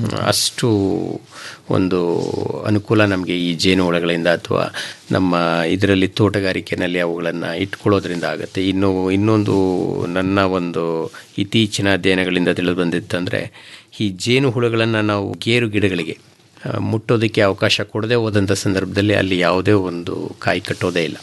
Speaker 9: ಅಷ್ಟು ಒಂದು ಅನುಕೂಲ ನಮಗೆ ಈ ಜೇನುಹುಳಗಳಿಂದ ಅಥವಾ ನಮ್ಮ ಇದರಲ್ಲಿ ತೋಟಗಾರಿಕೆಯಲ್ಲಿ ಅವುಗಳನ್ನು ಇಟ್ಕೊಳ್ಳೋದ್ರಿಂದ ಆಗುತ್ತೆ ಇನ್ನು ಇನ್ನೊಂದು ನನ್ನ ಒಂದು ಇತ್ತೀಚಿನ ಅಧ್ಯಯನಗಳಿಂದ ತಿಳಿದು ಬಂದಿತ್ತಂದರೆ ಈ ಜೇನುಹುಳುಗಳನ್ನು ನಾವು ಗೇರು ಗಿಡಗಳಿಗೆ ಆ, ಮುಟ್ಟೋದಕ್ಕೆ ಅವಕಾಶ ಕೊಡದೆ ಹೋದಂಥ ಸಂದರ್ಭದಲ್ಲಿ ಅಲ್ಲಿ ಯಾವುದೇ ಒಂದು ಕಾಯಿ ಕಟ್ಟೋದೇ ಇಲ್ಲ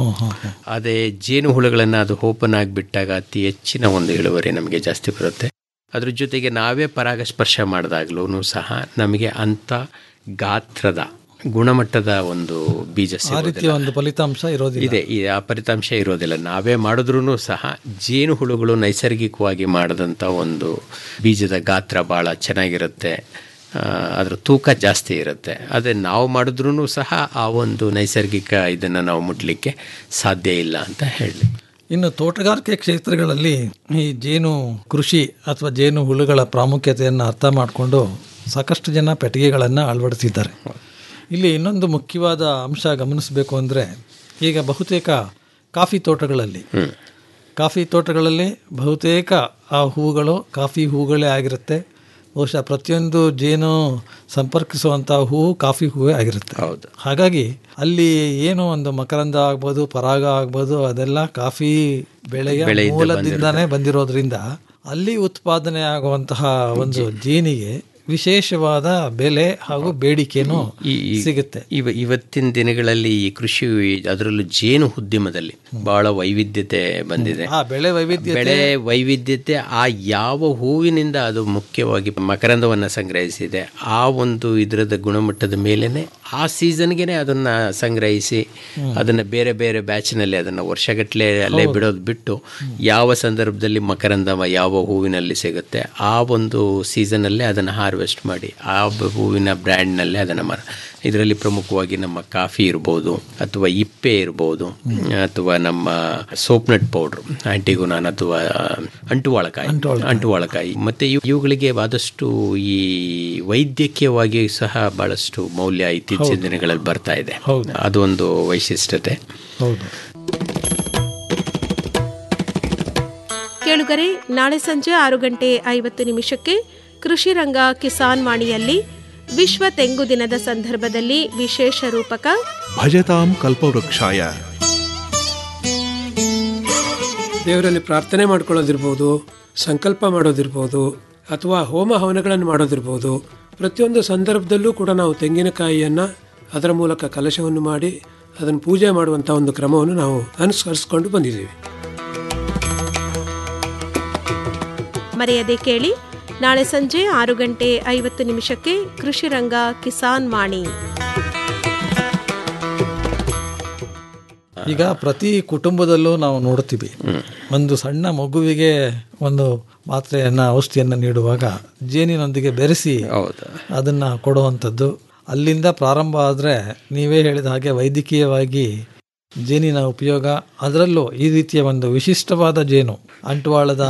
Speaker 9: ಅದೇ ಜೇನು ಹುಳುಗಳನ್ನು ಅದು ಓಪನ್ ಆಗಿಬಿಟ್ಟಾಗ ಅತಿ ಹೆಚ್ಚಿನ ಒಂದು ಇಳುವರಿ ನಮಗೆ ಜಾಸ್ತಿ ಬರುತ್ತೆ ಅದ್ರ ಜೊತೆಗೆ ನಾವೇ ಪರಾಗಸ್ಪರ್ಶ ಮಾಡಿದಾಗಲೂ ಸಹ ನಮಗೆ ಅಂಥ ಗಾತ್ರದ ಗುಣಮಟ್ಟದ ಒಂದು ಬೀಜ
Speaker 8: ಆ ರೀತಿಯ
Speaker 9: ಸಿಗೋದಿಲ್ಲ
Speaker 8: ಒಂದು ಫಲಿತಾಂಶ ಇರೋದಿಲ್ಲ
Speaker 9: ಇದೆ ಈ ಆ ಫಲಿತಾಂಶ ಇರೋದಿಲ್ಲ ನಾವೇ ಮಾಡಿದ್ರೂ ಸಹ ಜೇನುಹುಳುಗಳು ನೈಸರ್ಗಿಕವಾಗಿ ಮಾಡಿದಂಥ ಒಂದು ಬೀಜದ ಗಾತ್ರ ಭಾಳ ಚೆನ್ನಾಗಿರುತ್ತೆ ಆ, ಅದರ ತೂಕ ಜಾಸ್ತಿ ಇರುತ್ತೆ ಅದೇ ನಾವು ಮಾಡಿದ್ರೂ ಸಹ ಆ ಒಂದು ನೈಸರ್ಗಿಕ ಇದನ್ನು ನಾವು ಮುಟ್ಲಿಕ್ಕೆ ಸಾಧ್ಯ ಇಲ್ಲ ಅಂತ ಹೇಳಿ
Speaker 8: ಇನ್ನು ತೋಟಗಾರಿಕೆ ಕ್ಷೇತ್ರಗಳಲ್ಲಿ ಈ ಜೇನು ಕೃಷಿ ಅಥವಾ ಜೇನು ಹುಳುಗಳ ಪ್ರಾಮುಖ್ಯತೆಯನ್ನು ಅರ್ಥ ಮಾಡಿಕೊಂಡು ಸಾಕಷ್ಟು ಜನ ಪೆಟ್ಟಿಗೆಗಳನ್ನು ಅಳವಡಿಸಿದ್ದಾರೆ ಇಲ್ಲಿ ಇನ್ನೊಂದು ಮುಖ್ಯವಾದ ಅಂಶ ಗಮನಿಸಬೇಕು ಅಂದರೆ ಈಗ ಬಹುತೇಕ ಕಾಫಿ ತೋಟಗಳಲ್ಲಿ ಕಾಫಿ ತೋಟಗಳಲ್ಲಿ ಬಹುತೇಕ ಆ ಹೂಗಳು ಕಾಫಿ ಹೂಗಳೇ ಆಗಿರುತ್ತೆ ಬಹುಶಃ ಪ್ರತಿಯೊಂದು ಜೇನು ಸಂಪರ್ಕಿಸುವಂಥ ಹೂವು ಕಾಫಿ ಹೂವೇ ಆಗಿರುತ್ತೆ
Speaker 9: ಹೌದು
Speaker 8: ಹಾಗಾಗಿ ಅಲ್ಲಿ ಏನು ಒಂದು ಮಕರಂದ ಆಗ್ಬೋದು ಪರಾಗ ಆಗ್ಬೋದು ಅದೆಲ್ಲ ಕಾಫಿ ಬೆಳೆಯ
Speaker 9: ಬೆಳೆಯಿಂದ
Speaker 8: ಮೂಲದಿಂದಾನೇ ಬಂದಿರೋದ್ರಿಂದ ಅಲ್ಲಿ ಉತ್ಪಾದನೆ ಆಗುವಂತಹ ಒಂದು ಜೇನಿಗೆ ವಿಶೇಷವಾದ ಬೆಲೆ ಹಾಗೂ ಬೇಡಿಕೆನೂ
Speaker 9: ಈ- ಈ-
Speaker 8: ಸಿಗುತ್ತೆ
Speaker 9: ಇವ ಇವತ್ತಿನ ದಿನಗಳಲ್ಲಿ ಈ ಕೃಷಿ ಅದರಲ್ಲೂ ಜೇನು ಉದ್ಯಮದಲ್ಲಿ ಬಹಳ ವೈವಿಧ್ಯತೆ ಬಂದಿದೆ
Speaker 8: ಆ ಬೆಳೆ ವೈವಿಧ್ಯ
Speaker 9: ಬೆಳೆ ವೈವಿಧ್ಯತೆ ಆ ಯಾವ ಹೂವಿನಿಂದ ಅದು ಮುಖ್ಯವಾಗಿ ಮಕರಂದವನ್ನು ಸಂಗ್ರಹಿಸಿದೆ ಆ ಒಂದು ಇದರದ ಗುಣಮಟ್ಟದ ಮೇಲೇನೆ ಆ ಸೀಸನ್ಗೆನೆ ಅದನ್ನ ಸಂಗ್ರಹಿಸಿ ಅದನ್ನ ಬೇರೆ ಬೇರೆ ಬ್ಯಾಚ್ನಲ್ಲಿ ಅದನ್ನ ವರ್ಷಗಟ್ಟಲೆ ಅಲ್ಲೇ ಬಿಡೋದು ಬಿಟ್ಟು ಯಾವ ಸಂದರ್ಭದಲ್ಲಿ ಮಕರಂದ ಯಾವ ಹೂವಿನಲ್ಲಿ ಸಿಗುತ್ತೆ ಆ ಒಂದು ಸೀಸನಲ್ಲೇ ಅದನ್ನು ಹಾರ್ವೆಸ್ಟ್ ಮಾಡಿ ಆ ಬ- ಹೂವಿನ ಬ್ರ್ಯಾಂಡ್ನಲ್ಲೇ ಅದನ್ನು ಮರ ಇದರಲ್ಲಿ ಪ್ರಮುಖವಾಗಿ ನಮ್ಮ ಕಾಫಿ ಇರ್ಬೋದು ಅಥವಾ ಇಪ್ಪೆ ಇರ್ಬೋದು ಅಥವಾ ನಮ್ಮ ಸೋಪ್ನಟ್ ಪೌಡ್ರ್ ಆಂಟಿಗುನಾನ್ ಅಥವಾ ಅಂಟುವಾಳಕಾಯಿ ಅಂಟುವಾಳಕಾಯಿ ಮತ್ತೆ ಇವು- ಇವುಗಳಿಗೆ ಆದಷ್ಟು ಈ ವೈದ್ಯಕೀಯವಾಗಿ ಸಹ ಬಹಳಷ್ಟು ಮೌಲ್ಯ ಇತ್ತೀಚಿನ ದಿನಗಳಲ್ಲಿ ಬರ್ತಾ ಇದೆ ಅದೊಂದು ವೈಶಿಷ್ಟ್ಯತೆ
Speaker 8: ಹೌದು
Speaker 2: ಕೇಳುಗರೆ ನಾಳೆ ಸಂಜೆ ಆರು ಗಂಟೆ ಐವತ್ತು ನಿಮಿಷಕ್ಕೆ ಕೃಷಿ ರಂಗ ಕಿಸಾನ್ ವಾಣಿಯಲ್ಲಿ ವಿಶ್ವ ತೆಂಗು ದಿನದ ಸಂದರ್ಭದಲ್ಲಿ ವಿಶೇಷ ರೂಪಕ
Speaker 10: ಭಜತಾಂ ಕಲ್ಪವೃಕ್ಷಾಯ
Speaker 11: ದೇವರಲ್ಲಿ ಪ್ರಾರ್ಥನೆ ಮಾಡ್ಕೊಳ್ಳೋದಿರ್ಬೋದು ಸಂಕಲ್ಪ ಮಾಡೋದಿರ್ಬೋದು ಅಥವಾ ಹೋಮ ಹವನಗಳನ್ನು ಮಾಡೋದಿರ್ಬೋದು ಪ್ರತಿಯೊಂದು ಸಂದರ್ಭದಲ್ಲೂ ಕೂಡ ನಾವು ತೆಂಗಿನಕಾಯಿಯನ್ನು ಅದರ ಮೂಲಕ ಕಲಶವನ್ನು ಮಾಡಿ ಅದನ್ನು ಪೂಜೆ ಮಾಡುವಂಥ ಒಂದು ಕ್ರಮವನ್ನು ನಾವು ಅನುಸರಿಸ್ಕೊಂಡು ಬಂದಿದ್ದೀವಿ
Speaker 2: ಮರೆಯದೆ ಕೇಳಿ ನಾಳೆ ಸಂಜೆ ಆರು ಗಂಟೆ ಐವತ್ತು ನಿಮಿಷಕ್ಕೆ ಕೃಷಿ ರಂಗ ಕಿಸಾನ್ ವಾಣಿ
Speaker 8: ಈಗ ಪ್ರತಿ ಕುಟುಂಬದಲ್ಲೂ ನಾವು ನೋಡ್ತೀವಿ ಒಂದು ಸಣ್ಣ ಮಗುವಿಗೆ ಒಂದು ಮಾತ್ರೆಯನ್ನ ಔಷಧಿಯನ್ನ ನೀಡುವಾಗ ಜೇನಿನೊಂದಿಗೆ ಬೆರೆಸಿ ಅದನ್ನ ಕೊಡುವಂಥದ್ದು ಅಲ್ಲಿಂದ ಪ್ರಾರಂಭ ಆದರೆ ನೀವೇ ಹೇಳಿದ ಹಾಗೆ ವೈದ್ಯಕೀಯವಾಗಿ ಜೇನಿನ ಉಪಯೋಗ ಅದರಲ್ಲೂ ಈ ರೀತಿಯ ಒಂದು ವಿಶಿಷ್ಟವಾದ ಜೇನು ಅಂಟುವಾಳದ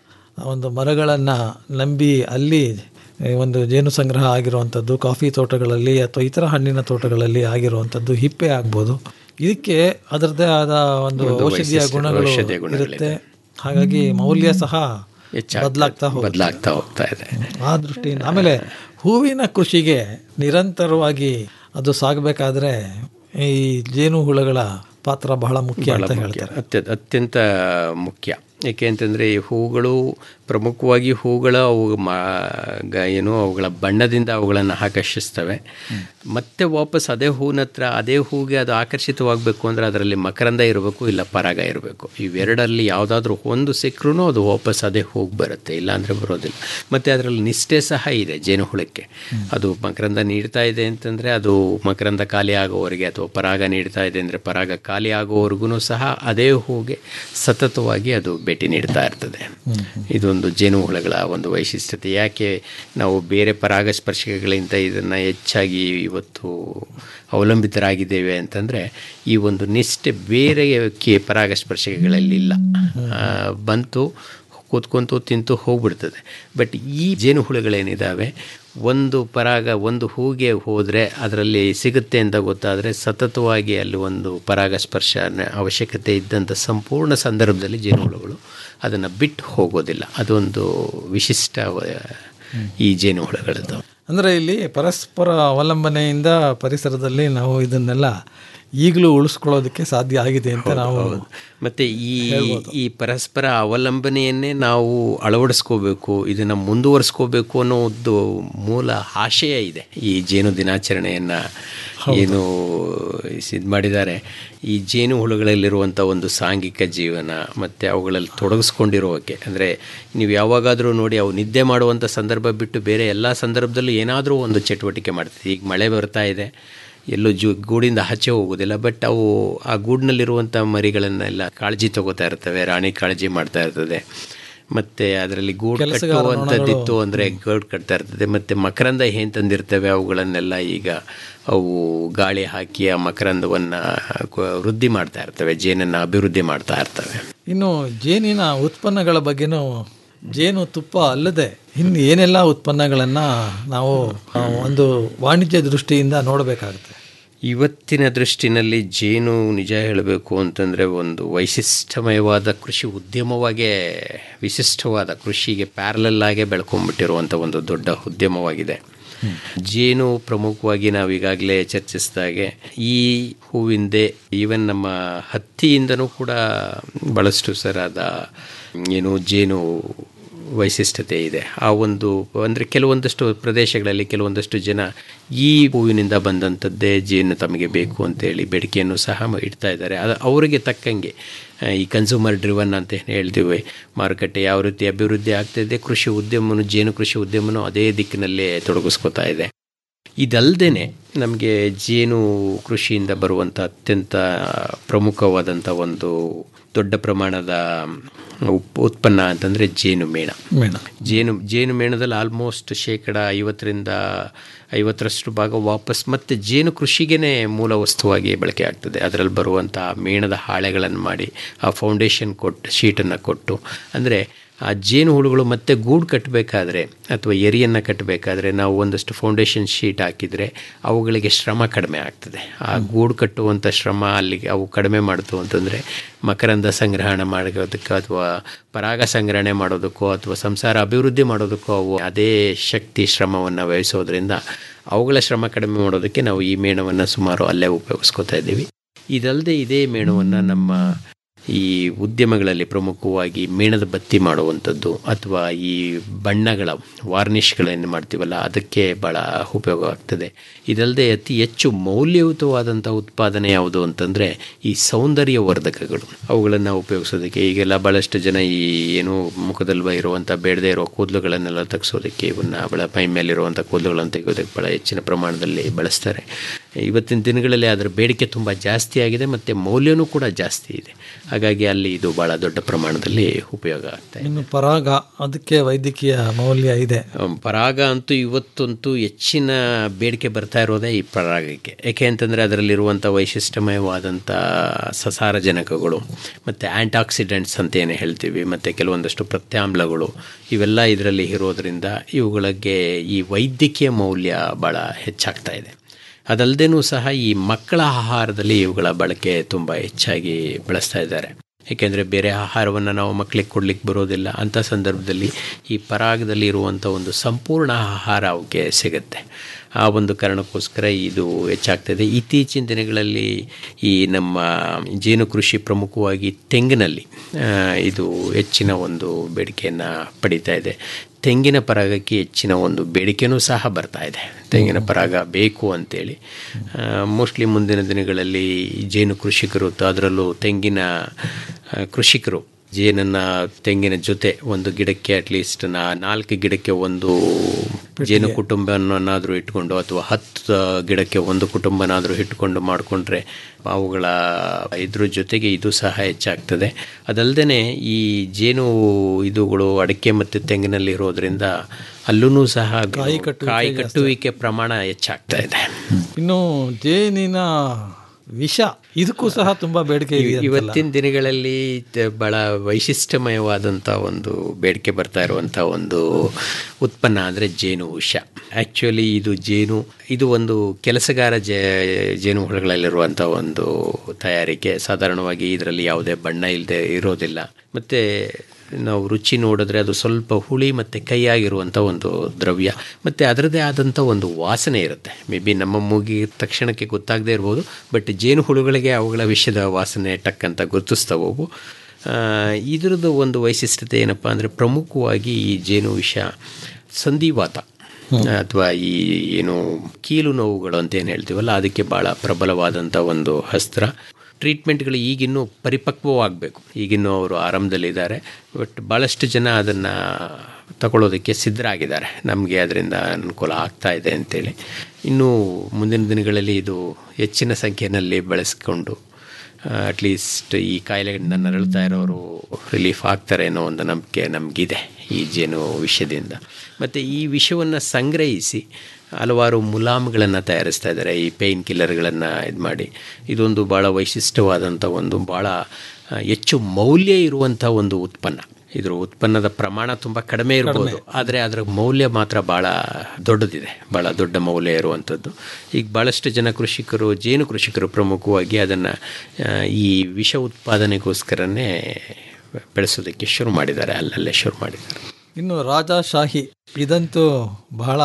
Speaker 8: ಒಂದು ಮರಗಳನ್ನು ನಂಬಿ ಅಲ್ಲಿ ಒಂದು ಜೇನು ಸಂಗ್ರಹ ಆಗಿರುವಂಥದ್ದು ಕಾಫಿ ತೋಟಗಳಲ್ಲಿ ಅಥವಾ ಇತರ ಹಣ್ಣಿನ ತೋಟಗಳಲ್ಲಿ ಆಗಿರುವಂಥದ್ದು ಹಿಪ್ಪೆ ಆಗ್ಬೋದು ಇದಕ್ಕೆ ಅದರದ್ದೇ ಆದ ಒಂದು
Speaker 9: ಒಂದು
Speaker 8: ಔಷಧಿಯ
Speaker 9: ವೈಶಿಷ್ಟ್ಯ-
Speaker 8: ಗುಣಗಳು
Speaker 9: ಔಷಧೀಯ ಗುಣಗಳಿದೆ.
Speaker 8: ಇರುತ್ತೆ ಹಾಗಾಗಿ ಮೌಲ್ಯ ಸಹ ಬದಲಾಗ್ತಾ
Speaker 9: ಬದಲಾಗ್ತಾ ಹೋಗ್ತಾ ಇದೆ
Speaker 8: ಆ ದೃಷ್ಟಿಯಿಂದ ಆಮೇಲೆ ಹೂವಿನ ಕೃಷಿಗೆ ನಿರಂತರವಾಗಿ ಅದು ಸಾಗಬೇಕಾದ್ರೆ ಈ ಜೇನು ಹುಳಗಳ ಪಾತ್ರ ಬಹಳ ಮುಖ್ಯ
Speaker 9: ಬಹಳ
Speaker 8: ಅಂತ
Speaker 9: ಮುಖ್ಯ.
Speaker 8: ಹೇಳ್ತಾರೆ
Speaker 9: ಅತ್ಯ ಅತ್ಯಂತ ಮುಖ್ಯ ಏಕೆ ಅಂತಂದರೆ ಈ ಹೂಗಳು ಪ್ರಮುಖವಾಗಿ ಹೂಗಳ ಅವು ಮಾ ಗ- ಏನು ಅವುಗಳ ಬಣ್ಣದಿಂದ ಅವುಗಳನ್ನು ಆಕರ್ಷಿಸ್ತವೆ ಮತ್ತೆ ವಾಪಸ್ ಅದೇ ಹೂವಿನ ಹತ್ರ ಅದೇ ಹೂಗೆ ಅದು ಆಕರ್ಷಿತವಾಗಬೇಕು ಅಂದರೆ ಅದರಲ್ಲಿ ಮಕರಂದ ಇರಬೇಕು ಇಲ್ಲ ಪರಾಗ ಇರಬೇಕು ಇವೆರಡರಲ್ಲಿ ಯಾವುದಾದ್ರೂ ಒಂದು ಸಿಕ್ಕರೂ ಅದು ವಾಪಸ್ ಅದೇ ಹೋಗಿ ಬರುತ್ತೆ ಇಲ್ಲಾಂದರೆ ಬರೋದಿಲ್ಲ ಮತ್ತು ಅದರಲ್ಲಿ ನಿಷ್ಠೆ ಸಹ ಇದೆ ಜೇನುಹುಳಕ್ಕೆ ಅದು ಮಕರಂದ ನೀಡ್ತಾ ಇದೆ ಅಂತಂದರೆ ಅದು ಮಕರಂದ ಖಾಲಿ ಆಗೋವರೆಗೆ ಅಥವಾ ಪರಾಗ ನೀಡ್ತಾ ಇದೆ ಅಂದರೆ ಪರಾಗ ಖಾಲಿ ಆಗೋವರೆಗೂ ಸಹ ಅದೇ ಹೂಗೆ ಸತತವಾಗಿ ಅದು ಭೇಟಿ ನೀಡ್ತಾ ಇರ್ತದೆ ಇದೊಂದು ಜೇನುಹುಳಗಳ ಒಂದು ವೈಶಿಷ್ಟ್ಯತೆ ಯಾಕೆ ನಾವು ಬೇರೆ ಪರಾಗಸ್ಪರ್ಶಕಗಳಿಂದ ಇದನ್ನು ಹೆಚ್ಚಾಗಿ ಇವತ್ತು ಅವಲಂಬಿತರಾಗಿದ್ದೇವೆ ಅಂತಂದರೆ ಈ ಒಂದು ನಿಷ್ಠೆ ಬೇರೆ ಕೆ ಪರಾಗಸ್ಪರ್ಶಕಗಳಲ್ಲಿ ಇಲ್ಲ ಆ, ಬಂತು ಕೂತ್ಕೊಂತು ತಿಂತು ಹೋಗ್ಬಿಡ್ತದೆ ಬಟ್ ಈ ಜೇನುಹುಳುಗಳೇನಿದ್ದಾವೆ ಒಂದು ಪರಾಗ ಒಂದು ಹೂಗೆ ಹೋದರೆ ಅದರಲ್ಲಿ ಸಿಗುತ್ತೆ ಅಂತ ಗೊತ್ತಾದರೆ ಸತತವಾಗಿ ಅಲ್ಲಿ ಒಂದು ಪರಾಗಸ್ಪರ್ಶ ಅವಶ್ಯಕತೆ ಇದ್ದಂಥ ಸಂಪೂರ್ಣ ಸಂದರ್ಭದಲ್ಲಿ ಜೇನುಹುಳುಗಳು ಅದನ್ನು ಬಿಟ್ಟು ಹೋಗೋದಿಲ್ಲ ಅದೊಂದು ವಿಶಿಷ್ಟ ವ- ಈ ಜೇನುಹುಳುಗಳದ್ದು
Speaker 8: ಅಂದರೆ ಇಲ್ಲಿ ಪರಸ್ಪರ ಅವಲಂಬನೆಯಿಂದ ಪರಿಸರದಲ್ಲಿ ನಾವು ಇದನ್ನೆಲ್ಲ ಈಗಲೂ ಉಳಿಸ್ಕೊಳ್ಳೋದಕ್ಕೆ ಸಾಧ್ಯ ಆಗಿದೆ ಅಂತ ನಾವು
Speaker 9: ಮತ್ತು ಈ ಈ ಪರಸ್ಪರ ಅವಲಂಬನೆಯನ್ನೇ ನಾವು ಅಳವಡಿಸ್ಕೋಬೇಕು ಇದನ್ನು ಮುಂದುವರಿಸ್ಕೋಬೇಕು ಅನ್ನೋ ಒಂದು ಮೂಲ ಆಶಯ ಇದೆ ಈ ಜೇನು ದಿನಾಚರಣೆಯನ್ನು ಏನು ಇದು ಮಾಡಿದ್ದಾರೆ ಈ ಜೇನು ಹುಳುಗಳಲ್ಲಿರುವಂಥ ಒಂದು ಸಾಂಘಿಕ ಜೀವನ ಮತ್ತು ಅವುಗಳಲ್ಲಿ ತೊಡಗಿಸ್ಕೊಂಡಿರೋಕೆ ಅಂದರೆ ನೀವು ಯಾವಾಗಾದರೂ ನೋಡಿ ಅವು ನಿದ್ದೆ ಮಾಡುವಂಥ ಸಂದರ್ಭ ಬಿಟ್ಟು ಬೇರೆ ಎಲ್ಲ ಸಂದರ್ಭದಲ್ಲೂ ಏನಾದರೂ ಒಂದು ಚಟುವಟಿಕೆ ಮಾಡ್ತದೆ ಈಗ ಮಳೆ ಬರ್ತಾ ಇದೆ ಎಲ್ಲೂ ಜು ಗೂಡಿಂದ ಆಚೆ ಹೋಗೋದಿಲ್ಲ ಬಟ್ ಅವು ಆ ಗೂಡಿನಲ್ಲಿರುವಂಥ ಮರಿಗಳನ್ನೆಲ್ಲ ಕಾಳಜಿ ತಗೋತಾ ಇರ್ತವೆ ರಾಣಿ ಕಾಳಜಿ ಮಾಡ್ತಾ ಇರ್ತದೆ ಮತ್ತು ಅದರಲ್ಲಿ ಗೂಡು
Speaker 8: ಕೆಲಸಗಾರ
Speaker 9: ಕಟ್ಟುವಂಥದ್ದಿತ್ತು ಅಂದರೆ ಗೂಡು ಕಟ್ತಾ ಇರ್ತದೆ ಮತ್ತು ಮಕರಂದ ಏನು ತಂದಿರ್ತವೆ ಅವುಗಳನ್ನೆಲ್ಲ ಈಗ ಅವು ಗಾಳಿ ಹಾಕಿ ಆ ಮಕರಂದವನ್ನು ವೃದ್ಧಿ ಮಾಡ್ತಾ ಇರ್ತವೆ ಜೇನನ್ನು ಅಭಿವೃದ್ಧಿ ಮಾಡ್ತಾ ಇರ್ತವೆ
Speaker 8: ಇನ್ನು ಜೇನಿನ ಉತ್ಪನ್ನಗಳ ಬಗ್ಗೆನೂ ಜೇನು ತುಪ್ಪ ಅಲ್ಲದೆ ಇನ್ನು ಏನೆಲ್ಲ ಉತ್ಪನ್ನಗಳನ್ನು ನಾವು ಆ, ಒಂದು ವಾಣಿಜ್ಯ ದೃಷ್ಟಿಯಿಂದ ನೋಡಬೇಕಾಗುತ್ತೆ
Speaker 9: ಇವತ್ತಿನ ದೃಷ್ಟಿನಲ್ಲಿ ಜೇನು ನಿಜ ಹೇಳಬೇಕು ಅಂತಂದರೆ ಒಂದು ವೈಶಿಷ್ಟ್ಯಮಯವಾದ ಕೃಷಿ ಉದ್ಯಮವಾಗೇ ವಿಶಿಷ್ಟವಾದ ಕೃಷಿಗೆ ಪ್ಯಾರಲಲ್ಲಾಗೆ ಬೆಳ್ಕೊಂಡ್ಬಿಟ್ಟಿರುವಂಥ ಒಂದು ದೊಡ್ಡ ಉದ್ಯಮವಾಗಿದೆ ಜೇನು ಪ್ರಮುಖವಾಗಿ ನಾವು ಈಗಾಗಲೇ ಚರ್ಚಿಸಿದಾಗೆ ಈ ಹೂವಿಂದೆ ಈವನ್ ನಮ್ಮ ಹತ್ತಿಯಿಂದನೂ ಕೂಡ ಭಾಳಷ್ಟು ಸರಾದ ಏನು ಜೇನು ವೈಶಿಷ್ಟ್ಯತೆ ಇದೆ ಆ ಒಂದು ಅಂದರೆ ಕೆಲವೊಂದಷ್ಟು ಪ್ರದೇಶಗಳಲ್ಲಿ ಕೆಲವೊಂದಷ್ಟು ಜನ ಈ ಹೂವಿನಿಂದ ಬಂದಂಥದ್ದೇ ಜೇನು ತಮಗೆ ಬೇಕು ಅಂತೇಳಿ ಬೇಡಿಕೆಯನ್ನು ಸಹ ಮ- ಇಡ್ತಾ ಇದ್ದಾರೆ ಅದು ಅವರಿಗೆ ತಕ್ಕಂಗೆ ಆ, ಈ ಕನ್ಸ್ಯೂಮರ್ ಡ್ರಿವನ್ ಅಂತ ಏನ್ ಹೇಳ್ತೀವಿ ಮಾರುಕಟ್ಟೆ ಯಾವ ರೀತಿ ಅಭಿವೃದ್ಧಿ ಆಗ್ತಾಯಿದೆ ಕೃಷಿ ಉದ್ಯಮನು ಜೇನು ಕೃಷಿ ಉದ್ಯಮನೂ ಅದೇ ದಿಕ್ಕಿನಲ್ಲೇ ತೊಡಗಿಸ್ಕೊತಾ ಇದೆ ಇದಲ್ಲದೆ ನಮಗೆ ಜೇನು ಕೃಷಿಯಿಂದ ಬರುವಂಥ ಅತ್ಯಂತ ಪ್ರಮುಖವಾದಂಥ ಒಂದು ದೊಡ್ಡ ಪ್ರಮಾಣದ ಉಪ್ ಉತ್ಪನ್ನ ಅಂತಂದರೆ ಜೇನು ಮೇಣ
Speaker 8: ಮೇಣ
Speaker 9: ಜೇನು ಜೇನು ಮೇಣದಲ್ಲಿ ಆಲ್ಮೋಸ್ಟ್ ಶೇಕಡ ಐವತ್ತರಿಂದ ಐವತ್ತರಷ್ಟು ಭಾಗ ವಾಪಸ್ ಮತ್ತೆ ಜೇನು ಕೃಷಿಗೇ ಮೂಲ ವಸ್ತುವಾಗಿ ಬಳಕೆ ಆಗ್ತದೆ ಅದರಲ್ಲಿ ಬರುವಂಥ ಮೇಣದ ಹಾಳೆಗಳನ್ನು ಮಾಡಿ ಆ ಫೌಂಡೇಶನ್ ಕೊಟ್ಟು ಶೀಟನ್ನು ಕೊಟ್ಟು ಅಂದರೆ ಆ ಜೇನು ಹುಳುಗಳು ಮತ್ತೆ ಗೂಡು ಕಟ್ಟಬೇಕಾದ್ರೆ ಅಥವಾ ಎರಿಯನ್ನು ಕಟ್ಟಬೇಕಾದ್ರೆ ನಾವು ಒಂದಷ್ಟು ಫೌಂಡೇಶನ್ ಶೀಟ್ ಹಾಕಿದರೆ ಅವುಗಳಿಗೆ ಶ್ರಮ ಕಡಿಮೆ ಆಗ್ತದೆ ಆ ಗೂಡು ಕಟ್ಟುವಂಥ ಶ್ರಮ ಅಲ್ಲಿಗೆ ಅವು ಕಡಿಮೆ ಮಾಡ್ತು ಅಂತಂದರೆ ಮಕರಂದ ಸಂಗ್ರಹಣೆ ಮಾಡೋದಕ್ಕೆ ಅಥವಾ ಪರಾಗ ಸಂಗ್ರಹಣೆ ಮಾಡೋದಕ್ಕೋ ಅಥವಾ ಸಂಸಾರ ಅಭಿವೃದ್ಧಿ ಮಾಡೋದಕ್ಕೋ ಅವು ಅದೇ ಶಕ್ತಿ ಶ್ರಮವನ್ನು ವಹಿಸೋದ್ರಿಂದ ಅವುಗಳ ಶ್ರಮ ಕಡಿಮೆ ಮಾಡೋದಕ್ಕೆ ನಾವು ಈ ಮೇಣವನ್ನು ಸುಮಾರು ಅಲ್ಲೇ ಉಪಯೋಗಿಸ್ಕೊತಾ ಇದ್ದೀವಿ ಇದಲ್ಲದೆ ಇದೇ ಮೇಣವನ್ನು ನಮ್ಮ ಈ ಉದ್ಯಮಗಳಲ್ಲಿ ಪ್ರಮುಖವಾಗಿ ಮೇಣದ ಬತ್ತಿ ಮಾಡುವಂಥದ್ದು ಅಥವಾ ಈ ಬಣ್ಣಗಳ ವಾರ್ನಿಷ್ಗಳನ್ನು ಮಾಡ್ತೀವಲ್ಲ ಅದಕ್ಕೆ ಭಾಳ ಉಪಯೋಗ ಆಗ್ತದೆ ಇದಲ್ಲದೆ ಅತಿ ಹೆಚ್ಚು ಮೌಲ್ಯಯುತವಾದಂಥ ಉತ್ಪಾದನೆ ಯಾವುದು ಅಂತಂದರೆ ಈ ಸೌಂದರ್ಯ ವರ್ಧಕಗಳು ಅವುಗಳನ್ನು ಉಪಯೋಗಿಸೋದಕ್ಕೆ ಈಗೆಲ್ಲ ಭಾಳಷ್ಟು ಜನ ಈ ಏನು ಮುಖದಲ್ಲಿ ಇರುವಂಥ ಬೇಡದೇ ಇರೋ ಕೂದಲುಗಳನ್ನೆಲ್ಲ ತೆಗೆಸೋದಕ್ಕೆ ಇವನ್ನ ಭಾಳ ಮೈ ಮೇಲಿರುವಂಥ ಕೂದಲುಗಳನ್ನು ತೆಗೆಯೋದಕ್ಕೆ ಭಾಳ ಹೆಚ್ಚಿನ ಪ್ರಮಾಣದಲ್ಲಿ ಬಳಸ್ತಾರೆ ಇವತ್ತಿನ ದಿನಗಳಲ್ಲಿ ಅದರ ಬೇಡಿಕೆ ತುಂಬ ಜಾಸ್ತಿ ಆಗಿದೆ ಮತ್ತು ಮೌಲ್ಯನೂ ಕೂಡ ಜಾಸ್ತಿ ಇದೆ ಹಾಗಾಗಿ ಅಲ್ಲಿ ಇದು ಭಾಳ ದೊಡ್ಡ ಪ್ರಮಾಣದಲ್ಲಿ ಉಪಯೋಗ ಆಗ್ತಾ ಇದೆ
Speaker 8: ಇನ್ನು ಪರಾಗ ಅದಕ್ಕೆ ವೈದ್ಯಕೀಯ ಮೌಲ್ಯ ಇದೆ
Speaker 9: ಅಮ್, ಪರಾಗ ಅಂತೂ ಇವತ್ತಂತೂ ಹೆಚ್ಚಿನ ಬೇಡಿಕೆ ಬರ್ತಾ ಇರೋದೇ ಈ ಪರಾಗಕ್ಕೆ ಏಕೆ ಅಂತಂದರೆ ಅದರಲ್ಲಿರುವಂಥ ವೈಶಿಷ್ಟ್ಯಮಯವಾದಂಥ ಸಸಾರಜನಕಗಳು ಮತ್ತು ಆ್ಯಂಟಾಕ್ಸಿಡೆಂಟ್ಸ್ ಅಂತ ಏನು ಹೇಳ್ತೀವಿ ಮತ್ತು ಕೆಲವೊಂದಷ್ಟು ಪ್ರತ್ಯಾಮ್ಲಗಳು ಇವೆಲ್ಲ ಇದರಲ್ಲಿ ಇರೋದರಿಂದ ಇವುಗಳಿಗೆ ಈ ವೈದ್ಯಕೀಯ ಮೌಲ್ಯ ಭಾಳ ಹೆಚ್ಚಾಗ್ತಾ ಇದೆ ಅದಲ್ಲದೇನೂ ಸಹ ಈ ಮಕ್ಕಳ ಆಹಾರದಲ್ಲಿ ಇವುಗಳ ಬಳಕೆ ತುಂಬ ಹೆಚ್ಚಾಗಿ ಬಳಸ್ತಾ ಇದ್ದಾರೆ ಏಕೆಂದರೆ ಬೇರೆ ಆಹಾರವನ್ನು ನಾವು ಮಕ್ಕಳಿಗೆ ಕೊಡ್ಲಿಕ್ಕೆ ಬರೋದಿಲ್ಲ ಅಂಥ ಸಂದರ್ಭದಲ್ಲಿ ಈ ಪರಾಗದಲ್ಲಿ ಇರುವಂಥ ಒಂದು ಸಂಪೂರ್ಣ ಆಹಾರ ಅವಕ್ಕೆ ಸಿಗುತ್ತೆ ಆ ಒಂದು ಕಾರಣಕ್ಕೋಸ್ಕರ ಇದು ಹೆಚ್ಚಾಗ್ತದೆ ಇತ್ತೀಚಿನ ದಿನಗಳಲ್ಲಿ ಈ ನಮ್ಮ ಜೇನು ಕೃಷಿ ಪ್ರಮುಖವಾಗಿ ತೆಂಗಿನಲ್ಲಿ ಆ, ಇದು ಹೆಚ್ಚಿನ ಒಂದು ಬೇಡಿಕೆಯನ್ನು ಪಡೀತಾ ಇದೆ ತೆಂಗಿನ ಪರಾಗಕ್ಕೆ ಹೆಚ್ಚಿನ ಒಂದು ಬೇಡಿಕೆನೂ ಸಹ ಬರ್ತಾ ಇದೆ ತೆಂಗಿನ ಪರಾಗ ಬೇಕು ಅಂತೇಳಿ ಮೋಸ್ಟ್ಲಿ ಮುಂದಿನ ದಿನಗಳಲ್ಲಿ ಜೇನು ಕೃಷಿಕರು ತ- ಅದರಲ್ಲೂ ತೆಂಗಿನ ಆ, ಕೃಷಿಕರು ಜೇನನ್ನು ತೆಂಗಿನ ಜೊತೆ ಒಂದು ಗಿಡಕ್ಕೆ ಅಟ್ಲೀಸ್ಟ್ ನಾ ನಾಲ್ಕು ಗಿಡಕ್ಕೆ ಒಂದು ಜೇನು ಕುಟುಂಬವನ್ನಾದರೂ ಇಟ್ಕೊಂಡು ಅಥವಾ ಹತ್ತು ಗಿಡಕ್ಕೆ ಒಂದು ಕುಟುಂಬನಾದರೂ ಇಟ್ಕೊಂಡು ಮಾಡಿಕೊಂಡ್ರೆ ಅವುಗಳ ಇದ್ರ ಜೊತೆಗೆ ಇದು ಸಹ ಹೆಚ್ಚಾಗ್ತದೆ ಅದಲ್ಲದೆ ಈ ಜೇನು ಇದುಗಳು ಅಡಿಕೆ ಮತ್ತು ತೆಂಗಿನಲ್ಲಿ ಇರೋದ್ರಿಂದ ಅಲ್ಲೂ ಸಹ
Speaker 8: ಕಾಯಿ ಕಟ್ಟುವಿಕೆ
Speaker 9: ಕಾಯಿ
Speaker 8: ಜಾಸ್ತಿ.
Speaker 9: ಕಟ್ಟುವಿಕೆ ಪ್ರಮಾಣ ಹೆಚ್ಚಾಗ್ತಾ ಇದೆ
Speaker 8: ಇನ್ನು ಜೇನಿನ ವಿಷ ಇದಕ್ಕೂ ಸಹ ತುಂಬಾ ಬೇಡಿಕೆ ಇದೆ ಅಂತಲ್ಲ?
Speaker 9: ಇವತ್ತಿನ ದಿನಗಳಲ್ಲಿ ತ- ಬಹಳ ವೈಶಿಷ್ಟ್ಯಮಯವಾದಂಥ ಒಂದು ಬೇಡಿಕೆ ಬರ್ತಾ ಇರುವಂಥ ಒಂದು ಉತ್ಪನ್ನ ಅಂದರೆ ಜೇನು ವಿಷ ಆ್ಯಕ್ಚುಲಿ ಇದು ಜೇನು ಇದು ಒಂದು ಕೆಲಸಗಾರ ಜೇ ಜೇನು ಹುಳುಗಳಲ್ಲಿರುವಂಥ ಒಂದು ತಯಾರಿಕೆ ಸಾಧಾರಣವಾಗಿ ಇದರಲ್ಲಿ ಯಾವುದೇ ಬಣ್ಣ ಇಲ್ಲದೆ ಇರೋದಿಲ್ಲ ಮತ್ತು ನಾವು ರುಚಿ ನೋಡಿದ್ರೆ ಅದು ಸ್ವಲ್ಪ ಹುಳಿ ಮತ್ತು ಕೈಯಾಗಿರುವಂಥ ಒಂದು ದ್ರವ್ಯ ಮತ್ತು ಅದರದೇ ಆದಂಥ ಒಂದು ವಾಸನೆ ಇರುತ್ತೆ ಮೇ ಬಿ ನಮ್ಮ ಮೂಗಿ ತಕ್ಷಣಕ್ಕೆ ಗೊತ್ತಾಗದೇ ಇರ್ಬೋದು ಬಟ್ ಜೇನು ಹುಳುಗಳಿಗೆ ಅವುಗಳ ವಿಷಯದ ವಾಸನೆ ಟಕ್ ಅಂತ ಗುರುತಿಸ್ತವೆ ಅವು ಆ, ಇದ್ರದ್ದು ಒಂದು ವೈಶಿಷ್ಟ್ಯತೆ ಏನಪ್ಪ ಅಂದರೆ ಪ್ರಮುಖವಾಗಿ ಈ ಜೇನು ವಿಷ ಸಂಧಿವಾತ ಅಥವಾ ಈ ಏನು ಕೀಲು ನೋವುಗಳು ಅಂತ ಏನು ಹೇಳ್ತೀವಲ್ಲ ಅದಕ್ಕೆ ಭಾಳ ಪ್ರಬಲವಾದಂಥ ಒಂದು ಅಸ್ತ್ರ ಟ್ರೀಟ್ಮೆಂಟ್ಗಳು ಈಗಿನ್ನೂ ಪರಿಪಕ್ವವಾಗಬೇಕು ಈಗಿನ್ನೂ ಅವರು ಆರಂಭದಲ್ಲಿದ್ದಾರೆ ಬಟ್ ಭಾಳಷ್ಟು ಜನ ಅದನ್ನು ತಗೊಳ್ಳೋದಕ್ಕೆ ಸಿದ್ಧರಾಗಿದ್ದಾರೆ ನಮಗೆ ಅದರಿಂದ ಅನುಕೂಲ ಆಗ್ತಾ ಇದೆ ಅಂತೇಳಿ ಇನ್ನು ಮುಂದಿನ ದಿನಗಳಲ್ಲಿ ಇದು ಹೆಚ್ಚಿನ ಸಂಖ್ಯೆಯಲ್ಲಿ ಬಳಸ್ಕೊಂಡು ಅಟ್ಲೀಸ್ಟ್ ಈ ಕಾಯಿಲೆಗಳಿಂದ ನರಳ್ತಾ ಇರೋರು ರಿಲೀಫ್ ಆಗ್ತಾರೆ ಅನ್ನೋ ಒಂದು ನಂಬಿಕೆ ನಮಗಿದೆ ಈ ಜೇನು ವಿಷಯದಿಂದ ಮತ್ತು ಈ ವಿಷವನ್ನು ಸಂಗ್ರಹಿಸಿ ಹಲವಾರು ಮುಲಾಮ್ಗಳನ್ನು ತಯಾರಿಸ್ತಾ ಇದ್ದಾರೆ ಈ ಪೇಯ್ನ್ ಕಿಲ್ಲರ್ಗಳನ್ನು ಇದು ಮಾಡಿ ಇದೊಂದು ಭಾಳ ವೈಶಿಷ್ಟ್ಯವಾದಂಥ ಒಂದು ಭಾಳ ಆ, ಹೆಚ್ಚು ಮೌಲ್ಯ ಇರುವಂಥ ಒಂದು ಉತ್ಪನ್ನ ಇದ್ರ ಉತ್ಪನ್ನದ ಪ್ರಮಾಣ ತುಂಬ ಕಡಿಮೆ ಇರ್ಬೋದು ಆದರೆ ಅದರ ಮೌಲ್ಯ ಮಾತ್ರ ಭಾಳ ದೊಡ್ಡದಿದೆ ಭಾಳ ದೊಡ್ಡ ಮೌಲ್ಯ ಇರುವಂಥದ್ದು ಈಗ ಭಾಳಷ್ಟು ಜನ ಕೃಷಿಕರು ಜೇನು ಕೃಷಿಕರು ಪ್ರಮುಖವಾಗಿ ಅದನ್ನು ಈ ವಿಷ ಉತ್ಪಾದನೆಗೋಸ್ಕರನೇ ಬೆಳೆಸೋದಕ್ಕೆ ಶುರು ಮಾಡಿದ್ದಾರೆ ಅಲ್ಲಲ್ಲೇ ಶುರು ಮಾಡಿದ್ದಾರೆ
Speaker 8: ಇನ್ನು ರಾಜಾಶಾಹಿ ಇದಂತೂ ಬಹಳ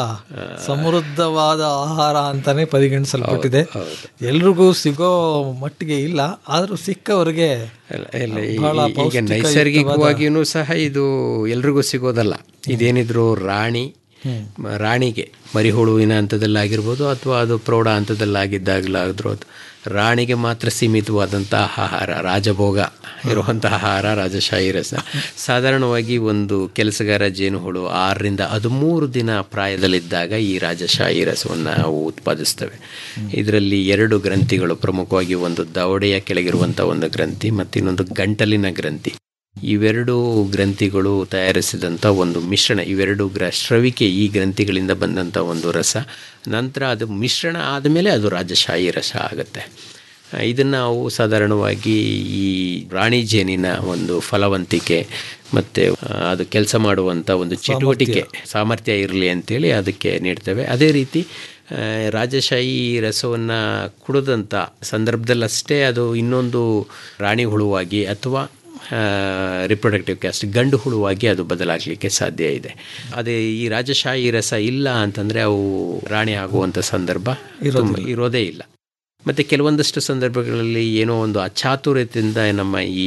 Speaker 8: ಸಮೃದ್ಧವಾದ ಆಹಾರ ಅಂತಾನೆ ಪರಿಗಣಿಸಲ್ಪಟ್ಟಿದೆ ಎಲ್ರಿಗೂ ಸಿಗೋ ಮಟ್ಟಿಗೆ ಇಲ್ಲ ಆದ್ರೂ ಸಿಕ್ಕವರಿಗೆ
Speaker 9: ಇಲ್ಲ, ಈ-
Speaker 8: ಬಹಳ
Speaker 9: ಈಗ
Speaker 8: ಪೌಷ್ಟಿಕಯುಕ್ತವಾದ-
Speaker 9: ನೈಸರ್ಗಿಕವಾಗಿಯೂ ಸಹ ಇದು ಎಲ್ರಿಗೂ ಸಿಗೋದಲ್ಲ ಇದೇನಿದ್ರು ರಾಣಿ ಮ- ರಾಣಿಗೆ ಮರಿಹುಳುವಿನ ಹಂತದಲ್ಲಾಗಿರ್ಬೋದು ಅಥವಾ ಅದು ಪ್ರೌಢ ಹಂತದಲ್ಲಾಗಿದ್ದಾಗಲಾದ್ರೂ ಅದು ರಾಣಿಗೆ ಮಾತ್ರ ಸೀಮಿತವಾದಂಥ ಆಹಾರ ರಾಜಭೋಗ ಇರುವಂಥ ಆಹಾರ ರಾಜಶಾಹಿ ರಸ ಸಾಧಾರಣವಾಗಿ ಒಂದು ಕೆಲಸಗಾರ ಜೇನುಹುಳು ಆರರಿಂದ ಹದಿಮೂರು ದಿನ ಪ್ರಾಯದಲ್ಲಿದ್ದಾಗ ಈ ರಾಜಶಾಹಿ ರಸವನ್ನು ಅವು ಉತ್ಪಾದಿಸ್ತವೆ ಇದರಲ್ಲಿ ಎರಡು ಗ್ರಂಥಿಗಳು ಪ್ರಮುಖವಾಗಿ ಒಂದು ದವಡೆಯ ಕೆಳಗಿರುವಂಥ ಒಂದು ಗ್ರಂಥಿ ಮತ್ತು ಇನ್ನೊಂದು ಗಂಟಲಿನ ಗ್ರಂಥಿ ಇವೆರಡು ಗ್ರಂಥಿಗಳು ತಯಾರಿಸಿದಂಥ ಒಂದು ಮಿಶ್ರಣ ಇವೆರಡು ಗ್ರ ಸ್ರವಿಕೆ ಈ ಗ್ರಂಥಿಗಳಿಂದ ಬಂದಂಥ ಒಂದು ರಸ ನಂತರ ಅದು ಮಿಶ್ರಣ ಆದಮೇಲೆ ಅದು ರಾಜಶಾಹಿ ರಸ ಆಗುತ್ತೆ ಇದನ್ನು ನಾವು ಸಾಧಾರಣವಾಗಿ ಈ ರಾಣಿ ಜೇನಿನ ಒಂದು ಫಲವಂತಿಕೆ ಮತ್ತು ಅದು ಕೆಲಸ ಮಾಡುವಂಥ ಒಂದು ಚಟುವಟಿಕೆ ಸಾಮರ್ಥ್ಯ ಇರಲಿ ಅಂತೇಳಿ ಅದಕ್ಕೆ ನೀಡ್ತೇವೆ ಅದೇ ರೀತಿ ಆ, ರಾಜಶಾಹಿ ರಸವನ್ನು ಕುಡಿದಂಥ ಸಂದರ್ಭದಲ್ಲಷ್ಟೇ ಅದು ಇನ್ನೊಂದು ರಾಣಿ ಹುಳುವಾಗಿ ಅಥವಾ ರಿಪ್ರೊಡಕ್ಟಿವ್ ಕ್ಯಾಸ್ಟ್ ಗಂಡು ಹುಳುವಾಗಿ ಅದು ಬದಲಾಗಲಿಕ್ಕೆ ಸಾಧ್ಯ ಇದೆ ಅದೇ ಈ ರಾಜಶಾಹಿ ರಸ ಇಲ್ಲ ಅಂತಂದರೆ ಅವು ರಾಣಿ ಆಗುವಂಥ ಸಂದರ್ಭ ತುಂಬ ಇರೋದೇ ಇಲ್ಲ ಮತ್ತು ಕೆಲವೊಂದಷ್ಟು ಸಂದರ್ಭಗಳಲ್ಲಿ ಏನೋ ಒಂದು ಅಚಾತುರ್ಯತೆಯಿಂದ ನಮ್ಮ ಈ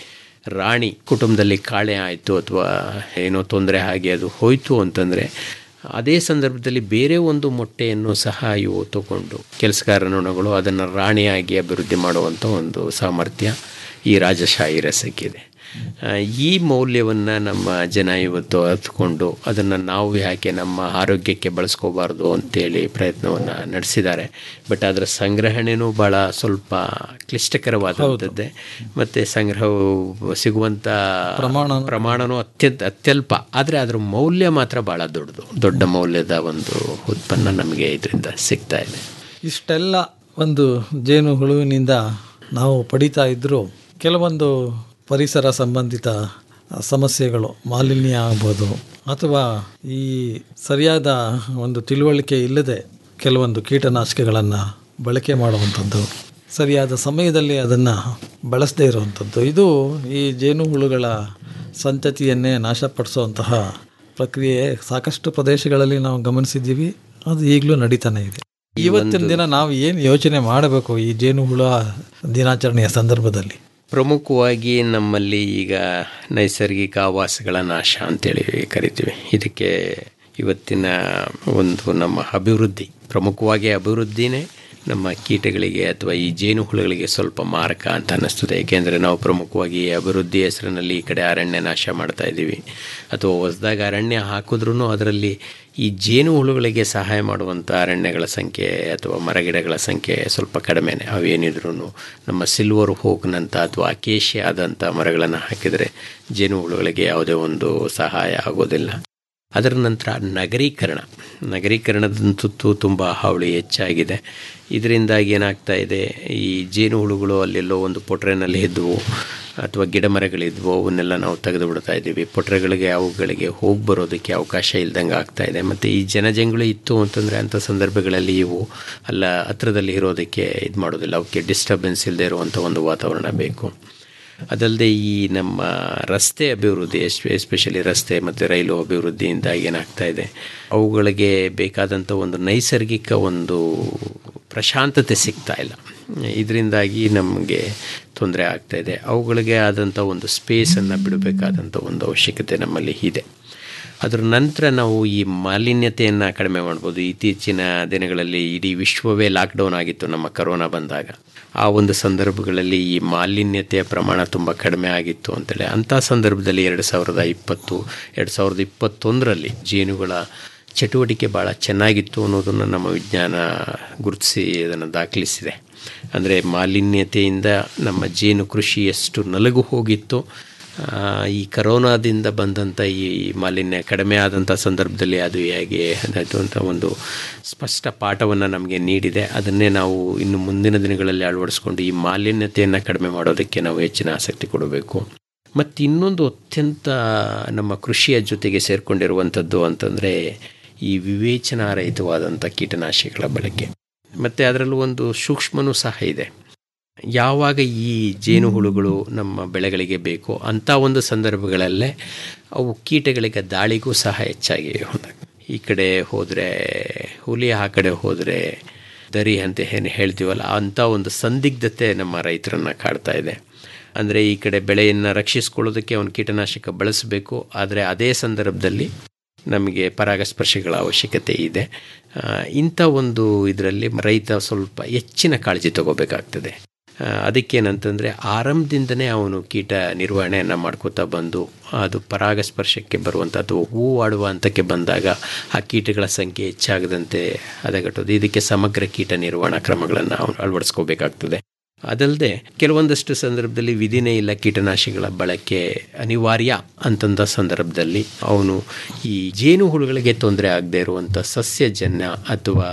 Speaker 9: ರಾಣಿ ಕುಟುಂಬದಲ್ಲಿ ಕಾಳೆ ಆಯಿತು ಅಥವಾ ಏನೋ ತೊಂದರೆ ಆಗಿ ಅದು ಹೋಯಿತು ಅಂತಂದರೆ ಅದೇ ಸಂದರ್ಭದಲ್ಲಿ ಬೇರೆ ಒಂದು ಮೊಟ್ಟೆಯನ್ನು ಸಹ ಇವು ತಗೊಂಡು ಕೆಲಸಗಾರ ನೊಣಗಳು ಅದನ್ನು ರಾಣಿಯಾಗಿ ಅಭಿವೃದ್ಧಿ ಮಾಡುವಂಥ ಒಂದು ಸಾಮರ್ಥ್ಯ ಈ ರಾಜಶಾಹಿ ರಸಕ್ಕಿದೆ ಆ, ಈ ಮೌಲ್ಯವನ್ನು ನಮ್ಮ ಜನ ಇವತ್ತು ಅರ್ಥಕೊಂಡು ಅದನ್ನು ನಾವು ಯಾಕೆ ನಮ್ಮ ಆರೋಗ್ಯಕ್ಕೆ ಬಳಸ್ಕೋಬಾರ್ದು ಅಂತೇಳಿ ಪ್ರಯತ್ನವನ್ನು ನಡೆಸಿದ್ದಾರೆ ಬಟ್ ಅದರ ಸಂಗ್ರಹಣೆನೂ ಭಾಳ ಸ್ವಲ್ಪ ಕ್ಲಿಷ್ಟಕರವಾದಂಥದ್ದೇ ಮತ್ತು ಸಂಗ್ರಹ ಸಿಗುವಂಥ
Speaker 8: ಪ್ರಮಾಣ
Speaker 9: ಪ್ರಮಾಣನೂ ಅತ್ಯಂತ ಅತ್ಯಲ್ಪ ಆದರೆ ಅದರ ಮೌಲ್ಯ ಮಾತ್ರ ಭಾಳ ದೊಡ್ಡದು ದೊಡ್ಡ ಮೌಲ್ಯದ ಒಂದು ಉತ್ಪನ್ನ ನಮಗೆ ಇದರಿಂದ ಸಿಗ್ತಾ ಇದೆ
Speaker 8: ಇಷ್ಟೆಲ್ಲ ಒಂದು ಜೇನು ಹುಳುವಿನಿಂದ ನಾವು ಪಡಿತಾ ಇದ್ದರೂ ಕೆಲವೊಂದು ಪರಿಸರ ಸಂಬಂಧಿತ ಸಮಸ್ಯೆಗಳು ಮಾಲಿನ್ಯ ಆಗ್ಬೋದು ಅಥವಾ ಈ ಸರಿಯಾದ ಒಂದು ತಿಳುವಳಿಕೆ ಇಲ್ಲದೆ ಕೆಲವೊಂದು ಕೀಟನಾಶಕಗಳನ್ನು ಬಳಕೆ ಮಾಡುವಂಥದ್ದು ಸರಿಯಾದ ಸಮಯದಲ್ಲಿ ಅದನ್ನು ಬಳಸದೇ ಇರುವಂಥದ್ದು ಇದು ಈ ಜೇನು ಹುಳುಗಳ ಸಂತತಿಯನ್ನೇ ನಾಶಪಡಿಸುವಂತಹ ಪ್ರಕ್ರಿಯೆ ಸಾಕಷ್ಟು ಪ್ರದೇಶಗಳಲ್ಲಿ ನಾವು ಗಮನಿಸಿದ್ದೀವಿ ಅದು ಈಗಲೂ ನಡೀತಾನೆ ಇದೆ ಇವತ್ತಿನ ದಿನ ನಾವು ಏನು ಯೋಚನೆ ಮಾಡಬೇಕು ಈ ಜೇನು ಹುಳ ದಿನಾಚರಣೆಯ ಸಂದರ್ಭದಲ್ಲಿ
Speaker 9: ಪ್ರಮುಖವಾಗಿ ನಮ್ಮಲ್ಲಿ ಈಗ ನೈಸರ್ಗಿಕ ಆವಾಸಗಳ ನಾಶ ಅಂತೇಳಿ ಕರಿತೀವಿ ಇದಕ್ಕೆ ಇವತ್ತಿನ ಒಂದು ನಮ್ಮ ಅಭಿವೃದ್ಧಿ ಪ್ರಮುಖವಾಗಿ ಅಭಿವೃದ್ಧಿನೇ ನಮ್ಮ ಕೀಟಗಳಿಗೆ ಅಥವಾ ಈ ಜೇನು ಹುಳುಗಳಿಗೆ ಸ್ವಲ್ಪ ಮಾರಕ ಅಂತ ಅನ್ನಿಸ್ತದೆ ಏಕೆಂದರೆ ನಾವು ಪ್ರಮುಖವಾಗಿ ಈ ಅಭಿವೃದ್ಧಿ ಹೆಸರಿನಲ್ಲಿ ಈ ಕಡೆ ಅರಣ್ಯ ನಾಶ ಮಾಡ್ತಾ ಇದ್ದೀವಿ ಅಥವಾ ಹೊಸದಾಗಿ ಅರಣ್ಯ ಹಾಕಿದ್ರೂ ಅದರಲ್ಲಿ ಈ ಜೇನು ಹುಳುಗಳಿಗೆ ಸಹಾಯ ಮಾಡುವಂಥ ಅರಣ್ಯಗಳ ಸಂಖ್ಯೆ ಅಥವಾ ಮರಗಿಡಗಳ ಸಂಖ್ಯೆ ಸ್ವಲ್ಪ ಕಡಿಮೆನೆ ಅವೇನಿದ್ರೂ ನಮ್ಮ ಸಿಲ್ವರ್ ಹೋಗ್ನಂಥ ಅಥವಾ ಅಕೇಶಿ ಆದಂಥ ಮರಗಳನ್ನು ಹಾಕಿದರೆ ಜೇನು ಹುಳುಗಳಿಗೆ ಯಾವುದೇ ಒಂದು ಸಹಾಯ ಆಗೋದಿಲ್ಲ ಅದರ ನಂತರ ನಗರೀಕರಣ ನಗರೀಕರಣದಂತೂ ತುಂಬ ಹಾವಳಿ ಹೆಚ್ಚಾಗಿದೆ ಇದರಿಂದಾಗಿ ಏನಾಗ್ತಾ ಇದೆ ಈ ಜೇನು ಹುಳುಗಳು ಅಲ್ಲೆಲ್ಲೋ ಒಂದು ಪೊಟ್ರೆನಲ್ಲಿ ಇದ್ದವು ಅಥವಾ ಗಿಡ ಮರಗಳಿದ್ವು ಅವನ್ನೆಲ್ಲ ನಾವು ತೆಗೆದು ಬಿಡ್ತಾ ಇದ್ದೀವಿ ಪೊಟ್ರೆಗಳಿಗೆ ಅವುಗಳಿಗೆ ಹೋಗಿ ಬರೋದಕ್ಕೆ ಅವಕಾಶ ಇಲ್ದಂಗೆ ಆಗ್ತಾ ಇದೆ ಮತ್ತು ಈ ಜನಜಂಗುಳಿ ಇತ್ತು ಅಂತಂದರೆ ಅಂಥ ಸಂದರ್ಭಗಳಲ್ಲಿ ಇವು ಅಲ್ಲ ಹತ್ರದಲ್ಲಿ ಇರೋದಕ್ಕೆ ಇದು ಮಾಡೋದಿಲ್ಲ ಅವಕ್ಕೆ ಡಿಸ್ಟರ್ಬೆನ್ಸ್ ಇಲ್ಲದೆ ಇರುವಂಥ ಒಂದು ವಾತಾವರಣ ಬೇಕು ಅದಲ್ಲದೆ ಈ ನಮ್ಮ ರಸ್ತೆ ಅಭಿವೃದ್ಧಿ ಎಸ್ ಎಸ್ಪೆಷಲಿ ರಸ್ತೆ ಮತ್ತು ರೈಲು ಅಭಿವೃದ್ಧಿಯಿಂದ ಏನಾಗ್ತಾ ಇದೆ ಅವುಗಳಿಗೆ ಬೇಕಾದಂಥ ಒಂದು ನೈಸರ್ಗಿಕ ಒಂದು ಪ್ರಶಾಂತತೆ ಸಿಗ್ತಾ ಇಲ್ಲ ಇದರಿಂದಾಗಿ ನಮಗೆ ತೊಂದರೆ ಆಗ್ತಾ ಇದೆ ಅವುಗಳಿಗೆ ಆದಂಥ ಒಂದು ಸ್ಪೇಸನ್ನು ಬಿಡಬೇಕಾದಂಥ ಒಂದು ಅವಶ್ಯಕತೆ ನಮ್ಮಲ್ಲಿ ಇದೆ ಅದರ ನಂತರ ನಾವು ಈ ಮಾಲಿನ್ಯತೆಯನ್ನು ಕಡಿಮೆ ಮಾಡ್ಬೋದು ಇತ್ತೀಚಿನ ದಿನಗಳಲ್ಲಿ ಇಡೀ ವಿಶ್ವವೇ ಲಾಕ್ಡೌನ್ ಆಗಿತ್ತು ನಮ್ಮ ಕರೋನಾ ಬಂದಾಗ ಆ ಒಂದು ಸಂದರ್ಭಗಳಲ್ಲಿ ಈ ಮಾಲಿನ್ಯತೆಯ ಪ್ರಮಾಣ ತುಂಬ ಕಡಿಮೆ ಆಗಿತ್ತು ಅಂತೇಳಿ ಅಂಥ ಸಂದರ್ಭದಲ್ಲಿ ಎರಡು ಸಾವಿರದ ಇಪ್ಪತ್ತು ಎರಡು ಸಾವಿರದ ಇಪ್ಪತ್ತೊಂದರಲ್ಲಿ ಜೇನುಗಳ ಚಟುವಟಿಕೆ ಭಾಳ ಚೆನ್ನಾಗಿತ್ತು ಅನ್ನೋದನ್ನು ನಮ್ಮ ವಿಜ್ಞಾನ ಗುರುತಿಸಿ ಅದನ್ನು ದಾಖಲಿಸಿದೆ ಅಂದರೆ ಮಾಲಿನ್ಯತೆಯಿಂದ ನಮ್ಮ ಜೇನು ಕೃಷಿ ಎಷ್ಟು ನಲಗು ಹೋಗಿತ್ತು ಆ, ಈ ಕರೋನಾದಿಂದ ಬಂದಂಥ ಈ ಮಾಲಿನ್ಯ ಕಡಿಮೆ ಆದಂಥ ಸಂದರ್ಭದಲ್ಲಿ ಅದು ಹೇಗೆ ಅದಾಯಿತು ಅಂತ ಒಂದು ಸ್ಪಷ್ಟ ಪಾಠವನ್ನು ನಮಗೆ ನೀಡಿದೆ ಅದನ್ನೇ ನಾವು ಇನ್ನು ಮುಂದಿನ ದಿನಗಳಲ್ಲಿ ಅಳವಡಿಸ್ಕೊಂಡು ಈ ಮಾಲಿನ್ಯತೆಯನ್ನು ಕಡಿಮೆ ಮಾಡೋದಕ್ಕೆ ನಾವು ಹೆಚ್ಚಿನ ಆಸಕ್ತಿ ಕೊಡಬೇಕು ಮತ್ತು ಇನ್ನೊಂದು ಅತ್ಯಂತ ನಮ್ಮ ಕೃಷಿಯ ಜೊತೆಗೆ ಸೇರಿಕೊಂಡಿರುವಂಥದ್ದು ಅಂತಂದರೆ ಈ ವಿವೇಚನಾರಹಿತವಾದಂಥ ಕೀಟನಾಶಕಗಳ ಬಳಕೆ ಮತ್ತು ಅದರಲ್ಲೂ ಒಂದು ಸೂಕ್ಷ್ಮನೂ ಸಹ ಇದೆ ಯಾವಾಗ ಈ ಜೇನು ಹುಳುಗಳು ನಮ್ಮ ಬೆಳೆಗಳಿಗೆ ಬೇಕೋ ಅಂಥ ಒಂದು ಸಂದರ್ಭಗಳಲ್ಲೇ ಅವು ಕೀಟಗಳಿಗೆ ದಾಳಿಗೂ ಸಹ ಹೆಚ್ಚಾಗಿ ಹೊಂದಾಗ ಈ ಕಡೆ ಹೋದರೆ ಹುಲಿ ಆ ಕಡೆ ಹೋದರೆ ದರಿ ಅಂತ ಏನು ಹೇಳ್ತೀವಲ್ಲ ಅಂಥ ಒಂದು ಸಂದಿಗ್ಧತೆ ನಮ್ಮ ರೈತರನ್ನು ಕಾಡ್ತಾ ಇದೆ ಅಂದರೆ ಈ ಕಡೆ ಬೆಳೆಯನ್ನು ರಕ್ಷಿಸ್ಕೊಳ್ಳೋದಕ್ಕೆ ಅವನು ಕೀಟನಾಶಕ ಬಳಸಬೇಕು ಆದರೆ ಅದೇ ಸಂದರ್ಭದಲ್ಲಿ ನಮಗೆ ಪರಾಗಸ್ಪರ್ಶಗಳ ಅವಶ್ಯಕತೆ ಇದೆ ಆ, ಇಂಥ ಒಂದು ಇದರಲ್ಲಿ ರೈತ ಸ್ವಲ್ಪ ಹೆಚ್ಚಿನ ಕಾಳಜಿ ತಗೋಬೇಕಾಗ್ತದೆ ಆ, ಅದಕ್ಕೇನಂತಂದರೆ ಆರಂಭದಿಂದನೇ ಅವನು ಕೀಟ ನಿರ್ವಹಣೆಯನ್ನು ಮಾಡ್ಕೋತಾ ಬಂದು ಅದು ಪರಾಗಸ್ಪರ್ಶಕ್ಕೆ ಬರುವಂಥ ಅಥವಾ ಹೂವು ಆಡುವ ಹಂತಕ್ಕೆ ಬಂದಾಗ ಆ ಕೀಟಗಳ ಸಂಖ್ಯೆ ಹೆಚ್ಚಾಗದಂತೆ ಹದಗೆಟ್ಟೋದು ಇದಕ್ಕೆ ಸಮಗ್ರ ಕೀಟ ನಿರ್ವಹಣಾ ಕ್ರಮಗಳನ್ನು ಅವನು ಅಳವಡಿಸ್ಕೋಬೇಕಾಗ್ತದೆ ಅದಲ್ಲದೆ ಕೆಲವೊಂದಷ್ಟು ಸಂದರ್ಭದಲ್ಲಿ ವಿಧಿನೇ ಇಲ್ಲ ಕೀಟನಾಶಕಗಳ ಬಳಕೆ ಅನಿವಾರ್ಯ ಅಂತಂದ ಸಂದರ್ಭದಲ್ಲಿ ಅವನು ಈ ಜೇನುಹುಳುಗಳಿಗೆ ತೊಂದರೆ ಆಗದೆ ಇರುವಂಥ ಸಸ್ಯಜನ್ಯ ಅಥವಾ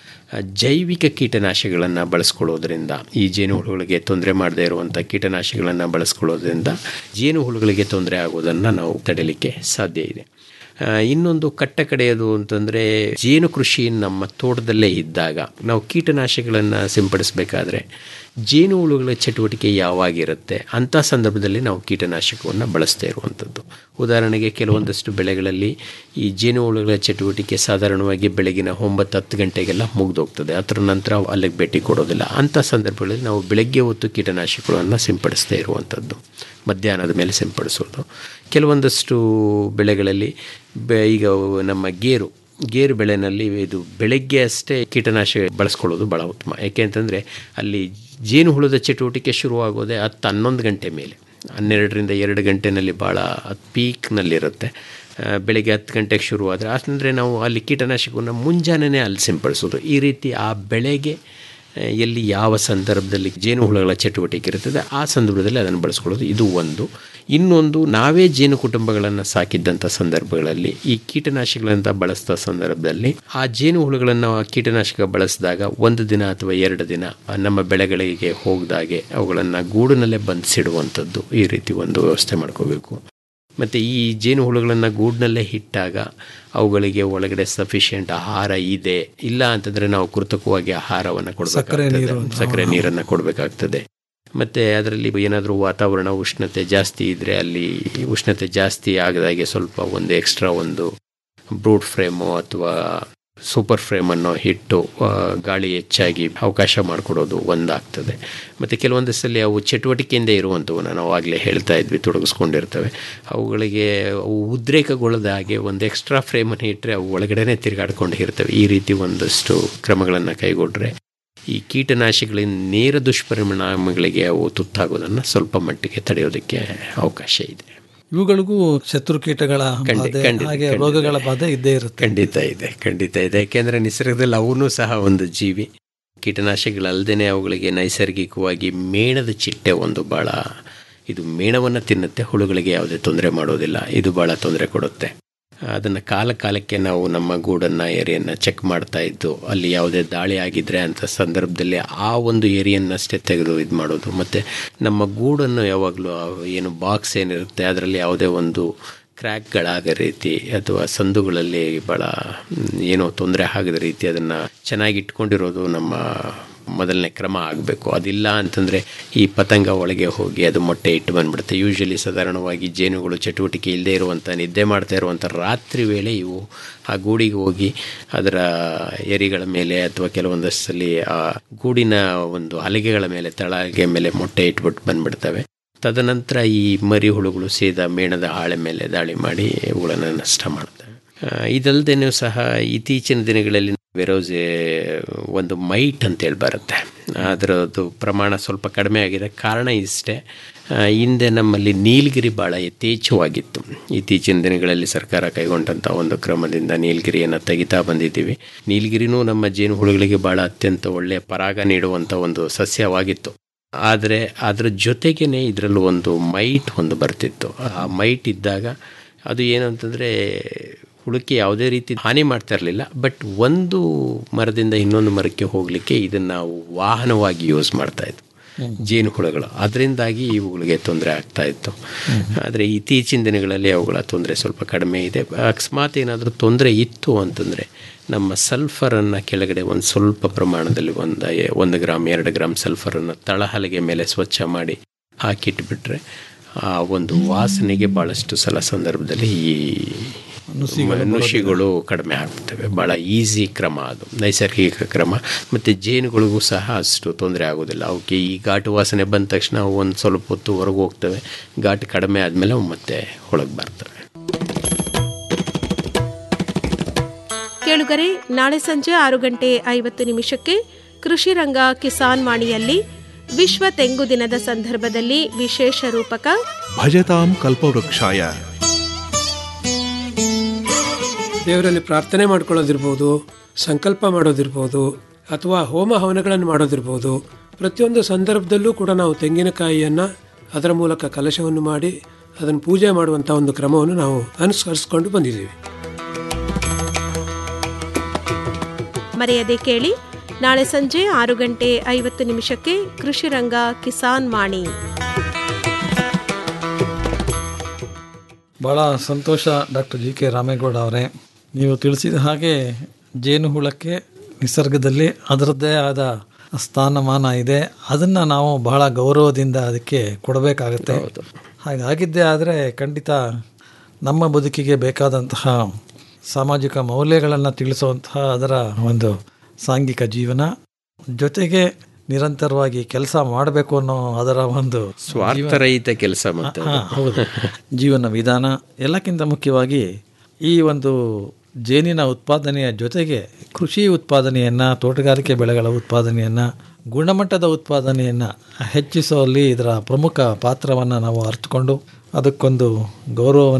Speaker 9: ಜೈವಿಕ ಕೀಟನಾಶಕಗಳನ್ನು ಬಳಸ್ಕೊಳ್ಳೋದ್ರಿಂದ ಈ ಜೇನುಹುಳುಗಳಿಗೆ ತೊಂದರೆ ಮಾಡದೇ ಇರುವಂಥ ಕೀಟನಾಶಕಗಳನ್ನು ಬಳಸ್ಕೊಳ್ಳೋದ್ರಿಂದ ಜೇನುಹುಳುಗಳಿಗೆ ತೊಂದರೆ ಆಗೋದನ್ನು ನಾವು ತಡೆಯಲಿಕ್ಕೆ ಸಾಧ್ಯ ಇದೆ ಆ, ಇನ್ನೊಂದು ಕಟ್ಟ ಕಡೆಯದು ಅಂತಂದರೆ ಜೇನು ಕೃಷಿ ನಮ್ಮ ತೋಟದಲ್ಲೇ ಇದ್ದಾಗ ನಾವು ಕೀಟನಾಶಕಗಳನ್ನು ಸಿಂಪಡಿಸಬೇಕಾದ್ರೆ ಜೇನು ಹುಳುಗಳ ಚಟುವಟಿಕೆ ಯಾವಾಗಿರುತ್ತೆ ಅಂಥ ಸಂದರ್ಭದಲ್ಲಿ ನಾವು ಕೀಟನಾಶಕವನ್ನು ಬಳಸ್ತಾ ಇರುವಂಥದ್ದು ಉದಾಹರಣೆಗೆ ಕೆಲವೊಂದಷ್ಟು ಬೆಳೆಗಳಲ್ಲಿ ಈ ಜೇನು ಹುಳುಗಳ ಚಟುವಟಿಕೆ ಸಾಧಾರಣವಾಗಿ ಬೆಳಗಿನ ಒಂಬತ್ತು ಹತ್ತು ಗಂಟೆಗೆಲ್ಲ ಮುಗಿದೋಗ್ತದೆ ಅದರ ನಂತರ ಅವು ಅಲ್ಲಿಗೆ ಭೇಟಿ ಕೊಡೋದಿಲ್ಲ ಅಂಥ ಸಂದರ್ಭಗಳಲ್ಲಿ ನಾವು ಬೆಳಗ್ಗೆ ಹೊತ್ತು ಕೀಟನಾಶಕಗಳನ್ನು ಸಿಂಪಡಿಸ್ತಾ ಇರುವಂಥದ್ದು ಮಧ್ಯಾಹ್ನದ ಮೇಲೆ ಸಿಂಪಡಿಸೋದು ಕೆಲವೊಂದಷ್ಟು ಬೆಳೆಗಳಲ್ಲಿ ಬೆ ಈಗ ನಮ್ಮ ಗೇರು ಗೇರು ಬೆಳೆನಲ್ಲಿ ಇದು ಬೆಳಗ್ಗೆ ಅಷ್ಟೇ ಕೀಟನಾಶಕ ಬಳಸ್ಕೊಳ್ಳೋದು ಭಾಳ ಉತ್ತಮ ಯಾಕೆ ಅಂತಂದರೆ ಅಲ್ಲಿ ಜೇನುಹುಳದ ಚಟುವಟಿಕೆ ಶುರುವಾಗೋದೇ ಹತ್ತು ಹನ್ನೊಂದು ಗಂಟೆ ಮೇಲೆ ಹನ್ನೆರಡರಿಂದ ಎರಡು ಗಂಟೆನಲ್ಲಿ ಭಾಳ ಪೀಕ್ನಲ್ಲಿರುತ್ತೆ ಆ, ಬೆಳಗ್ಗೆ ಹತ್ತು ಗಂಟೆಗೆ ಶುರುವಾದರೆ ಅಂದರೆ ನಾವು ಅಲ್ಲಿ ಕೀಟನಾಶಕವನ್ನು ಮುಂಜಾನೆನೇ ಅಲ್ಲಿ ಸಿಂಪಡಿಸೋದು ಈ ರೀತಿ ಆ ಬೆಳೆಗೆ ಆ, ಎಲ್ಲಿ ಯಾವ ಸಂದರ್ಭದಲ್ಲಿ ಜೇನುಹುಳುಗಳ ಚಟುವಟಿಕೆ ಇರ್ತದೆ ಆ ಸಂದರ್ಭದಲ್ಲಿ ಅದನ್ನು ಬಳಸ್ಕೊಳ್ಳೋದು ಇದು ಒಂದು ಇನ್ನೊಂದು ನಾವೇ ಜೇನು ಕುಟುಂಬಗಳನ್ನು ಸಾಕಿದ್ದಂಥ ಸಂದರ್ಭಗಳಲ್ಲಿ ಈ ಕೀಟನಾಶಕಗಳಂತ ಬಳಸಿದ ಸಂದರ್ಭದಲ್ಲಿ ಆ ಜೇನುಹುಳುಗಳನ್ನು ಆ ಕೀಟನಾಶಕ ಬಳಸಿದಾಗ ಒಂದು ದಿನ ಅಥವಾ ಎರಡು ದಿನ ನಮ್ಮ ಬೆಳೆಗಳಿಗೆ ಹೋಗದಾಗೆ ಅವುಗಳನ್ನು ಗೂಡಿನಲ್ಲೇ ಬಂಧಿಸಿಡುವಂಥದ್ದು ಈ ರೀತಿ ಒಂದು ವ್ಯವಸ್ಥೆ ಮಾಡ್ಕೋಬೇಕು ಮತ್ತು ಈ ಜೇನುಹುಳುಗಳನ್ನು ಗೂಡಿನಲ್ಲೇ ಇಟ್ಟಾಗ ಅವುಗಳಿಗೆ ಒಳಗಡೆ ಸಫಿಷಿಯೆಂಟ್ ಆಹಾರ ಇದೆ ಇಲ್ಲ ಅಂತಂದರೆ ನಾವು ಕೃತಕವಾಗಿ ಆಹಾರವನ್ನು
Speaker 8: ಸಕ್ಕರೆ
Speaker 9: ಕೊಡಬೇಕಾಗ್ತದೆ
Speaker 8: ನೀರು.
Speaker 9: ಸಕ್ಕರೆ ನೀರನ್ನು ಕೊಡಬೇಕಾಗ್ತದೆ ಮತ್ತು ಅದರಲ್ಲಿ ಏನಾದರೂ ವಾತಾವರಣ ಉಷ್ಣತೆ ಜಾಸ್ತಿ ಇದ್ದರೆ ಅಲ್ಲಿ ಉಷ್ಣತೆ ಜಾಸ್ತಿ ಆಗದಾಗೆ ಸ್ವಲ್ಪ ಒಂದು ಎಕ್ಸ್ಟ್ರಾ ಒಂದು ಬ್ರೂಟ್ ಫ್ರೇಮು ಅಥವಾ ಸೂಪರ್ ಫ್ರೇಮನ್ನು ಇಟ್ಟು ಆ, ಗಾಳಿ ಹೆಚ್ಚಾಗಿ ಅವಕಾಶ ಮಾಡಿಕೊಡೋದು ಒಂದಾಗ್ತದೆ ಮತ್ತು ಕೆಲವೊಂದಷ್ಟಲ್ಲಿ ಅವು ಚಟುವಟಿಕೆಯಿಂದ ಇರುವಂಥವು ನಾವು ಆಗಲೇ ಹೇಳ್ತಾ ಇದ್ವಿ ತೊಡಗಿಸ್ಕೊಂಡಿರ್ತವೆ ಅವುಗಳಿಗೆ ಅವು ಉದ್ರೇಕಗೊಳ್ಳದ ಹಾಗೆ ಒಂದು ಎಕ್ಸ್ಟ್ರಾ ಫ್ರೇಮನ್ನು ಇಟ್ಟರೆ ಅವು ಒಳಗಡೆನೇ ತಿರುಗಾಡ್ಕೊಂಡು ಇರ್ತವೆ ಈ ರೀತಿ ಒಂದಷ್ಟು ಕ್ರಮಗಳನ್ನು ಕೈಗೊಂಡ್ರೆ ಈ ಕೀಟನಾಶಕಗಳಿಂದ ನೇರ ದುಷ್ಪರಿಣಾಮಗಳಿಗೆ ಅವು ತುತ್ತಾಗೋದನ್ನು ಸ್ವಲ್ಪ ಮಟ್ಟಿಗೆ ತಡೆಯೋದಕ್ಕೆ ಅವಕಾಶ ಇದೆ
Speaker 8: ಇವುಗಳಿಗೂ ಶತ್ರು ಕೀಟಗಳ
Speaker 9: ಖಂಡಿತ,
Speaker 8: ಬಾಧೆ
Speaker 9: ಖಂಡಿತ,
Speaker 8: ಹಾಗೆ
Speaker 9: ಖಂಡಿತ.
Speaker 8: ರೋಗಗಳ ಬಾಧೆ ಇದ್ದೇ ಇರುತ್ತೆ
Speaker 9: ಖಂಡಿತ ಇದೆ ಖಂಡಿತ ಇದೆ ಯಾಕೆಂದರೆ ನಿಸರ್ಗದಲ್ಲಿ ಅವನು ಸಹ ಒಂದು ಜೀವಿ ಕೀಟನಾಶಕಗಳಲ್ಲದೆ ಅವುಗಳಿಗೆ ನೈಸರ್ಗಿಕವಾಗಿ ಮೇಣದ ಚಿಟ್ಟೆ ಒಂದು ಭಾಳ ಇದು ಮೇಣವನ್ನು ತಿನ್ನುತ್ತೆ ಹುಳುಗಳಿಗೆ ಯಾವುದೇ ತೊಂದರೆ ಮಾಡೋದಿಲ್ಲ ಇದು ಭಾಳ ತೊಂದರೆ ಕೊಡುತ್ತೆ ಅದನ್ನು ಕಾಲ ಕಾಲಕ್ಕೆ ನಾವು ನಮ್ಮ ಗೂಡನ್ನು ಏರಿಯನ್ನು ಚೆಕ್ ಮಾಡ್ತಾ ಇದ್ದು ಅಲ್ಲಿ ಯಾವುದೇ ದಾಳಿ ಆಗಿದ್ರೆ ಅಂಥ ಸಂದರ್ಭದಲ್ಲಿ ಆ ಒಂದು ಏರಿಯನ್ನಷ್ಟೇ ತೆಗೆದು ಇದು ಮಾಡೋದು ಮತ್ತು ನಮ್ಮ ಗೂಡನ್ನು ಯಾವಾಗಲೂ ಆ ಏನು ಬಾಕ್ಸ್ ಏನಿರುತ್ತೆ ಅದರಲ್ಲಿ ಯಾವುದೇ ಒಂದು ಕ್ರ್ಯಾಕ್ಗಳಾಗ ರೀತಿ ಅಥವಾ ಸಂದುಗಳಲ್ಲಿ ಭಾಳ ಮ್, ಏನೋ ತೊಂದರೆ ಆಗದ ರೀತಿ ಅದನ್ನು ಚೆನ್ನಾಗಿ ಇಟ್ಕೊಂಡಿರೋದು ನಮ್ಮ ಮೊದಲನೇ ಕ್ರಮ ಆಗಬೇಕು ಅದಿಲ್ಲ ಅಂತಂದರೆ ಈ ಪತಂಗ ಒಳಗೆ ಹೋಗಿ ಅದು ಮೊಟ್ಟೆ ಇಟ್ಟು ಬಂದ್ಬಿಡುತ್ತೆ ಯೂಶಲಿ ಸಾಧಾರಣವಾಗಿ ಜೇನುಗಳು ಚಟುವಟಿಕೆ ಇಲ್ಲದೆ ಇರುವಂಥ ನಿದ್ದೆ ಮಾಡ್ತಾ ಇರುವಂಥ ರಾತ್ರಿ ವೇಳೆ ಇವು ಆ ಗೂಡಿಗೆ ಹೋಗಿ ಅದರ ಎರಿಗಳ ಮೇಲೆ ಅಥವಾ ಕೆಲವೊಂದಷ್ಟಲ್ಲಿ ಆ ಗೂಡಿನ ಒಂದು ಹಲಗೆಗಳ ಮೇಲೆ ತಳಗೆ ಮೇಲೆ ಮೊಟ್ಟೆ ಇಟ್ಬಿಟ್ಟು ಬಂದ್ಬಿಡ್ತವೆ ತದನಂತರ ಈ ಮರಿ ಹುಳುಗಳು ಸೀದಾ ಮೇಣದ ಹಾಳೆ ಮೇಲೆ ದಾಳಿ ಮಾಡಿ ಇವುಗಳನ್ನು ನಷ್ಟ ಮಾಡ್ತವೆ ಆ, ಇದಲ್ದೇನೂ ಸಹ ಇತ್ತೀಚಿನ ದಿನಗಳಲ್ಲಿ ವೆರೋಸೆ ಒಂದು ಮೈಟ್ ಅಂತೇಳಿ ಬರುತ್ತೆ ಅದರದ್ದು ಪ್ರಮಾಣ ಸ್ವಲ್ಪ ಕಡಿಮೆ ಆಗಿದೆ ಕಾರಣ ಇಷ್ಟೇ ಆ, ಹಿಂದೆ ನಮ್ಮಲ್ಲಿ ನೀಲಗಿರಿ ಭಾಳ ಯಥೇಚ್ಛವಾಗಿತ್ತು ಇತ್ತೀಚಿನ ದಿನಗಳಲ್ಲಿ ಸರ್ಕಾರ ಕೈಗೊಂಡಂಥ ಒಂದು ಕ್ರಮದಿಂದ ನೀಲಗಿರಿಯನ್ನು ತೆಗಿತಾ ಬಂದಿದ್ದೀವಿ ನೀಲಗಿರಿನೂ ನಮ್ಮ ಜೇನುಹುಳುಗಳಿಗೆ ಭಾಳ ಅತ್ಯಂತ ಒಳ್ಳೆಯ ಪರಾಗ ನೀಡುವಂಥ ಒಂದು ಸಸ್ಯವಾಗಿತ್ತು ಆದರೆ ಅದರ ಜೊತೆಗೇ ಇದರಲ್ಲೂ ಒಂದು ಮೈಟ್ ಒಂದು ಬರ್ತಿತ್ತು ಆ ಮೈಟ್ ಇದ್ದಾಗ ಅದು ಏನು ಅಂತಂದರೆ ಹುಳುಕ್ಕೆ ಯಾವುದೇ ರೀತಿ ಹಾನಿ ಮಾಡ್ತಾ ಇರಲಿಲ್ಲ ಬಟ್ ಒಂದು ಮರದಿಂದ ಇನ್ನೊಂದು ಮರಕ್ಕೆ ಹೋಗಲಿಕ್ಕೆ ಇದನ್ನು ನಾವು ವಾಹನವಾಗಿ ಯೂಸ್ ಮಾಡ್ತಾ ಇದ್ವು ಜೇನು ಹುಳುಗಳು ಅದರಿಂದಾಗಿ ಇವುಗಳಿಗೆ ತೊಂದರೆ ಆಗ್ತಾ ಇತ್ತು ಆದರೆ ಇತ್ತೀಚಿನ ದಿನಗಳಲ್ಲಿ ಅವುಗಳ ತೊಂದರೆ ಸ್ವಲ್ಪ ಕಡಿಮೆ ಇದೆ ಅಕಸ್ಮಾತ್ ಏನಾದರೂ ತೊಂದರೆ ಇತ್ತು ಅಂತಂದರೆ ನಮ್ಮ ಸಲ್ಫರನ್ನು ಕೆಳಗಡೆ ಒಂದು ಸ್ವಲ್ಪ ಪ್ರಮಾಣದಲ್ಲಿ ಒಂದು ಒಂದು ಗ್ರಾಮ್ ಎರಡು ಗ್ರಾಮ್ ಸಲ್ಫರನ್ನು ತಳಹಲಿಗೆ ಮೇಲೆ ಸ್ವಚ್ಛ ಮಾಡಿ ಹಾಕಿಟ್ಬಿಟ್ರೆ ಆ ಒಂದು ವಾಸನೆಗೆ ಭಾಳಷ್ಟು ಸಲ ಸಂದರ್ಭದಲ್ಲಿ ಈ ನುಷಿಗಳು ಕಡಿಮೆ ಆಗ್ತವೆ ಭಾಳ ಈಸಿ ಕ್ರಮ ಅದು ನೈಸರ್ಗಿಕ ಕ್ರಮ ಮತ್ತು ಜೇನುಗಳಿಗೂ ಸಹ ಅಷ್ಟು ತೊಂದರೆ ಆಗೋದಿಲ್ಲ ಅವಕ್ಕೆ ಈ ಘಾಟು ವಾಸನೆ ಬಂದ ತಕ್ಷಣ ಅವು ಒಂದು ಸ್ವಲ್ಪ ಹೊತ್ತು ಹೊರಗೆ ಹೋಗ್ತವೆ ಘಾಟು ಕಡಿಮೆ ಆದಮೇಲೆ ಅವು ಮತ್ತೆ ಒಳಗೆ ಬರ್ತವೆ
Speaker 2: ಕೇಳುಗರೆ ನಾಳೆ ಸಂಜೆ ಆರು ಗಂಟೆ ಐವತ್ತು ನಿಮಿಷಕ್ಕೆ ಕೃಷಿ ರಂಗ ಕಿಸಾನ್ ವಾಣಿಯಲ್ಲಿ ವಿಶ್ವ ತೆಂಗು ದಿನದ ಸಂದರ್ಭದಲ್ಲಿ ವಿಶೇಷ ರೂಪಕ
Speaker 10: ಭಜತಾಂ ಕಲ್ಪವೃಕ್ಷಾಯ
Speaker 11: ದೇವರಲ್ಲಿ ಪ್ರಾರ್ಥನೆ ಮಾಡ್ಕೊಳ್ಳೋದಿರ್ಬೋದು ಸಂಕಲ್ಪ ಮಾಡೋದಿರ್ಬೋದು ಅಥವಾ ಹೋಮ ಹವನಗಳನ್ನು ಮಾಡೋದಿರ್ಬೋದು ಪ್ರತಿಯೊಂದು ಸಂದರ್ಭದಲ್ಲೂ ಕೂಡ ನಾವು ತೆಂಗಿನಕಾಯಿಯನ್ನು ಅದರ ಮೂಲಕ ಕಲಶವನ್ನು ಮಾಡಿ ಅದನ್ನು ಪೂಜೆ ಮಾಡುವಂಥ ಒಂದು ಕ್ರಮವನ್ನು ನಾವು ಅನುಸರಿಸ್ಕೊಂಡು ಬಂದಿದ್ದೀವಿ
Speaker 2: ಮರೆಯದೆ ಕೇಳಿ ನಾಳೆ ಸಂಜೆ ಆರು ಗಂಟೆ ಐವತ್ತು ನಿಮಿಷಕ್ಕೆ ಕೃಷಿ ರಂಗ ಕಿಸಾನ್ ವಾಣಿ
Speaker 8: ಭಾಳ ಸಂತೋಷ ಡಾಕ್ಟರ್ ಜಿ ಕೆ ರಾಮೇಗೌಡ ಅವರೇ ನೀವು ತಿಳಿಸಿದ ಹಾಗೆ ಜೇನುಹುಳಕ್ಕೆ ನಿಸರ್ಗದಲ್ಲಿ ಅದರದ್ದೇ ಆದ ಸ್ಥಾನಮಾನ ಇದೆ ಅದನ್ನು ನಾವು ಬಹಳ ಗೌರವದಿಂದ ಅದಕ್ಕೆ ಕೊಡಬೇಕಾಗತ್ತೆ ಹಾಗಾಗಿದ್ದೇ ಆದರೆ ಖಂಡಿತ ನಮ್ಮ ಬದುಕಿಗೆ ಬೇಕಾದಂತಹ ಸಾಮಾಜಿಕ ಮೌಲ್ಯಗಳನ್ನು ತಿಳಿಸುವಂತಹ ಅದರ ಒಂದು ಸಾಂಘಿಕ ಜೀವನ ಜೊತೆಗೆ ನಿರಂತರವಾಗಿ ಕೆಲಸ ಮಾಡಬೇಕು ಅನ್ನೋ ಅದರ ಒಂದು
Speaker 9: ಸ್ವಾರ್ಥರಹಿತ ಕೆಲಸ ಮತ್ತೆ
Speaker 8: ಹಾ, ಹೌದು ಜೀವನ ವಿಧಾನ ಎಲ್ಲಕ್ಕಿಂತ ಮುಖ್ಯವಾಗಿ ಈ ಒಂದು ಜೇನಿನ ಉತ್ಪಾದನೆಯ ಜೊತೆಗೆ ಕೃಷಿ ಉತ್ಪಾದನೆಯನ್ನು ತೋಟಗಾರಿಕೆ ಬೆಳೆಗಳ ಉತ್ಪಾದನೆಯನ್ನು ಗುಣಮಟ್ಟದ ಉತ್ಪಾದನೆಯನ್ನು ಹೆಚ್ಚಿಸುವಲ್ಲಿ ಇದರ ಪ್ರಮುಖ ಪಾತ್ರವನ್ನು ನಾವು ಅರ್ಥಕೊಂಡು ಅದಕ್ಕೊಂದು ಗೌರವವನ್ನು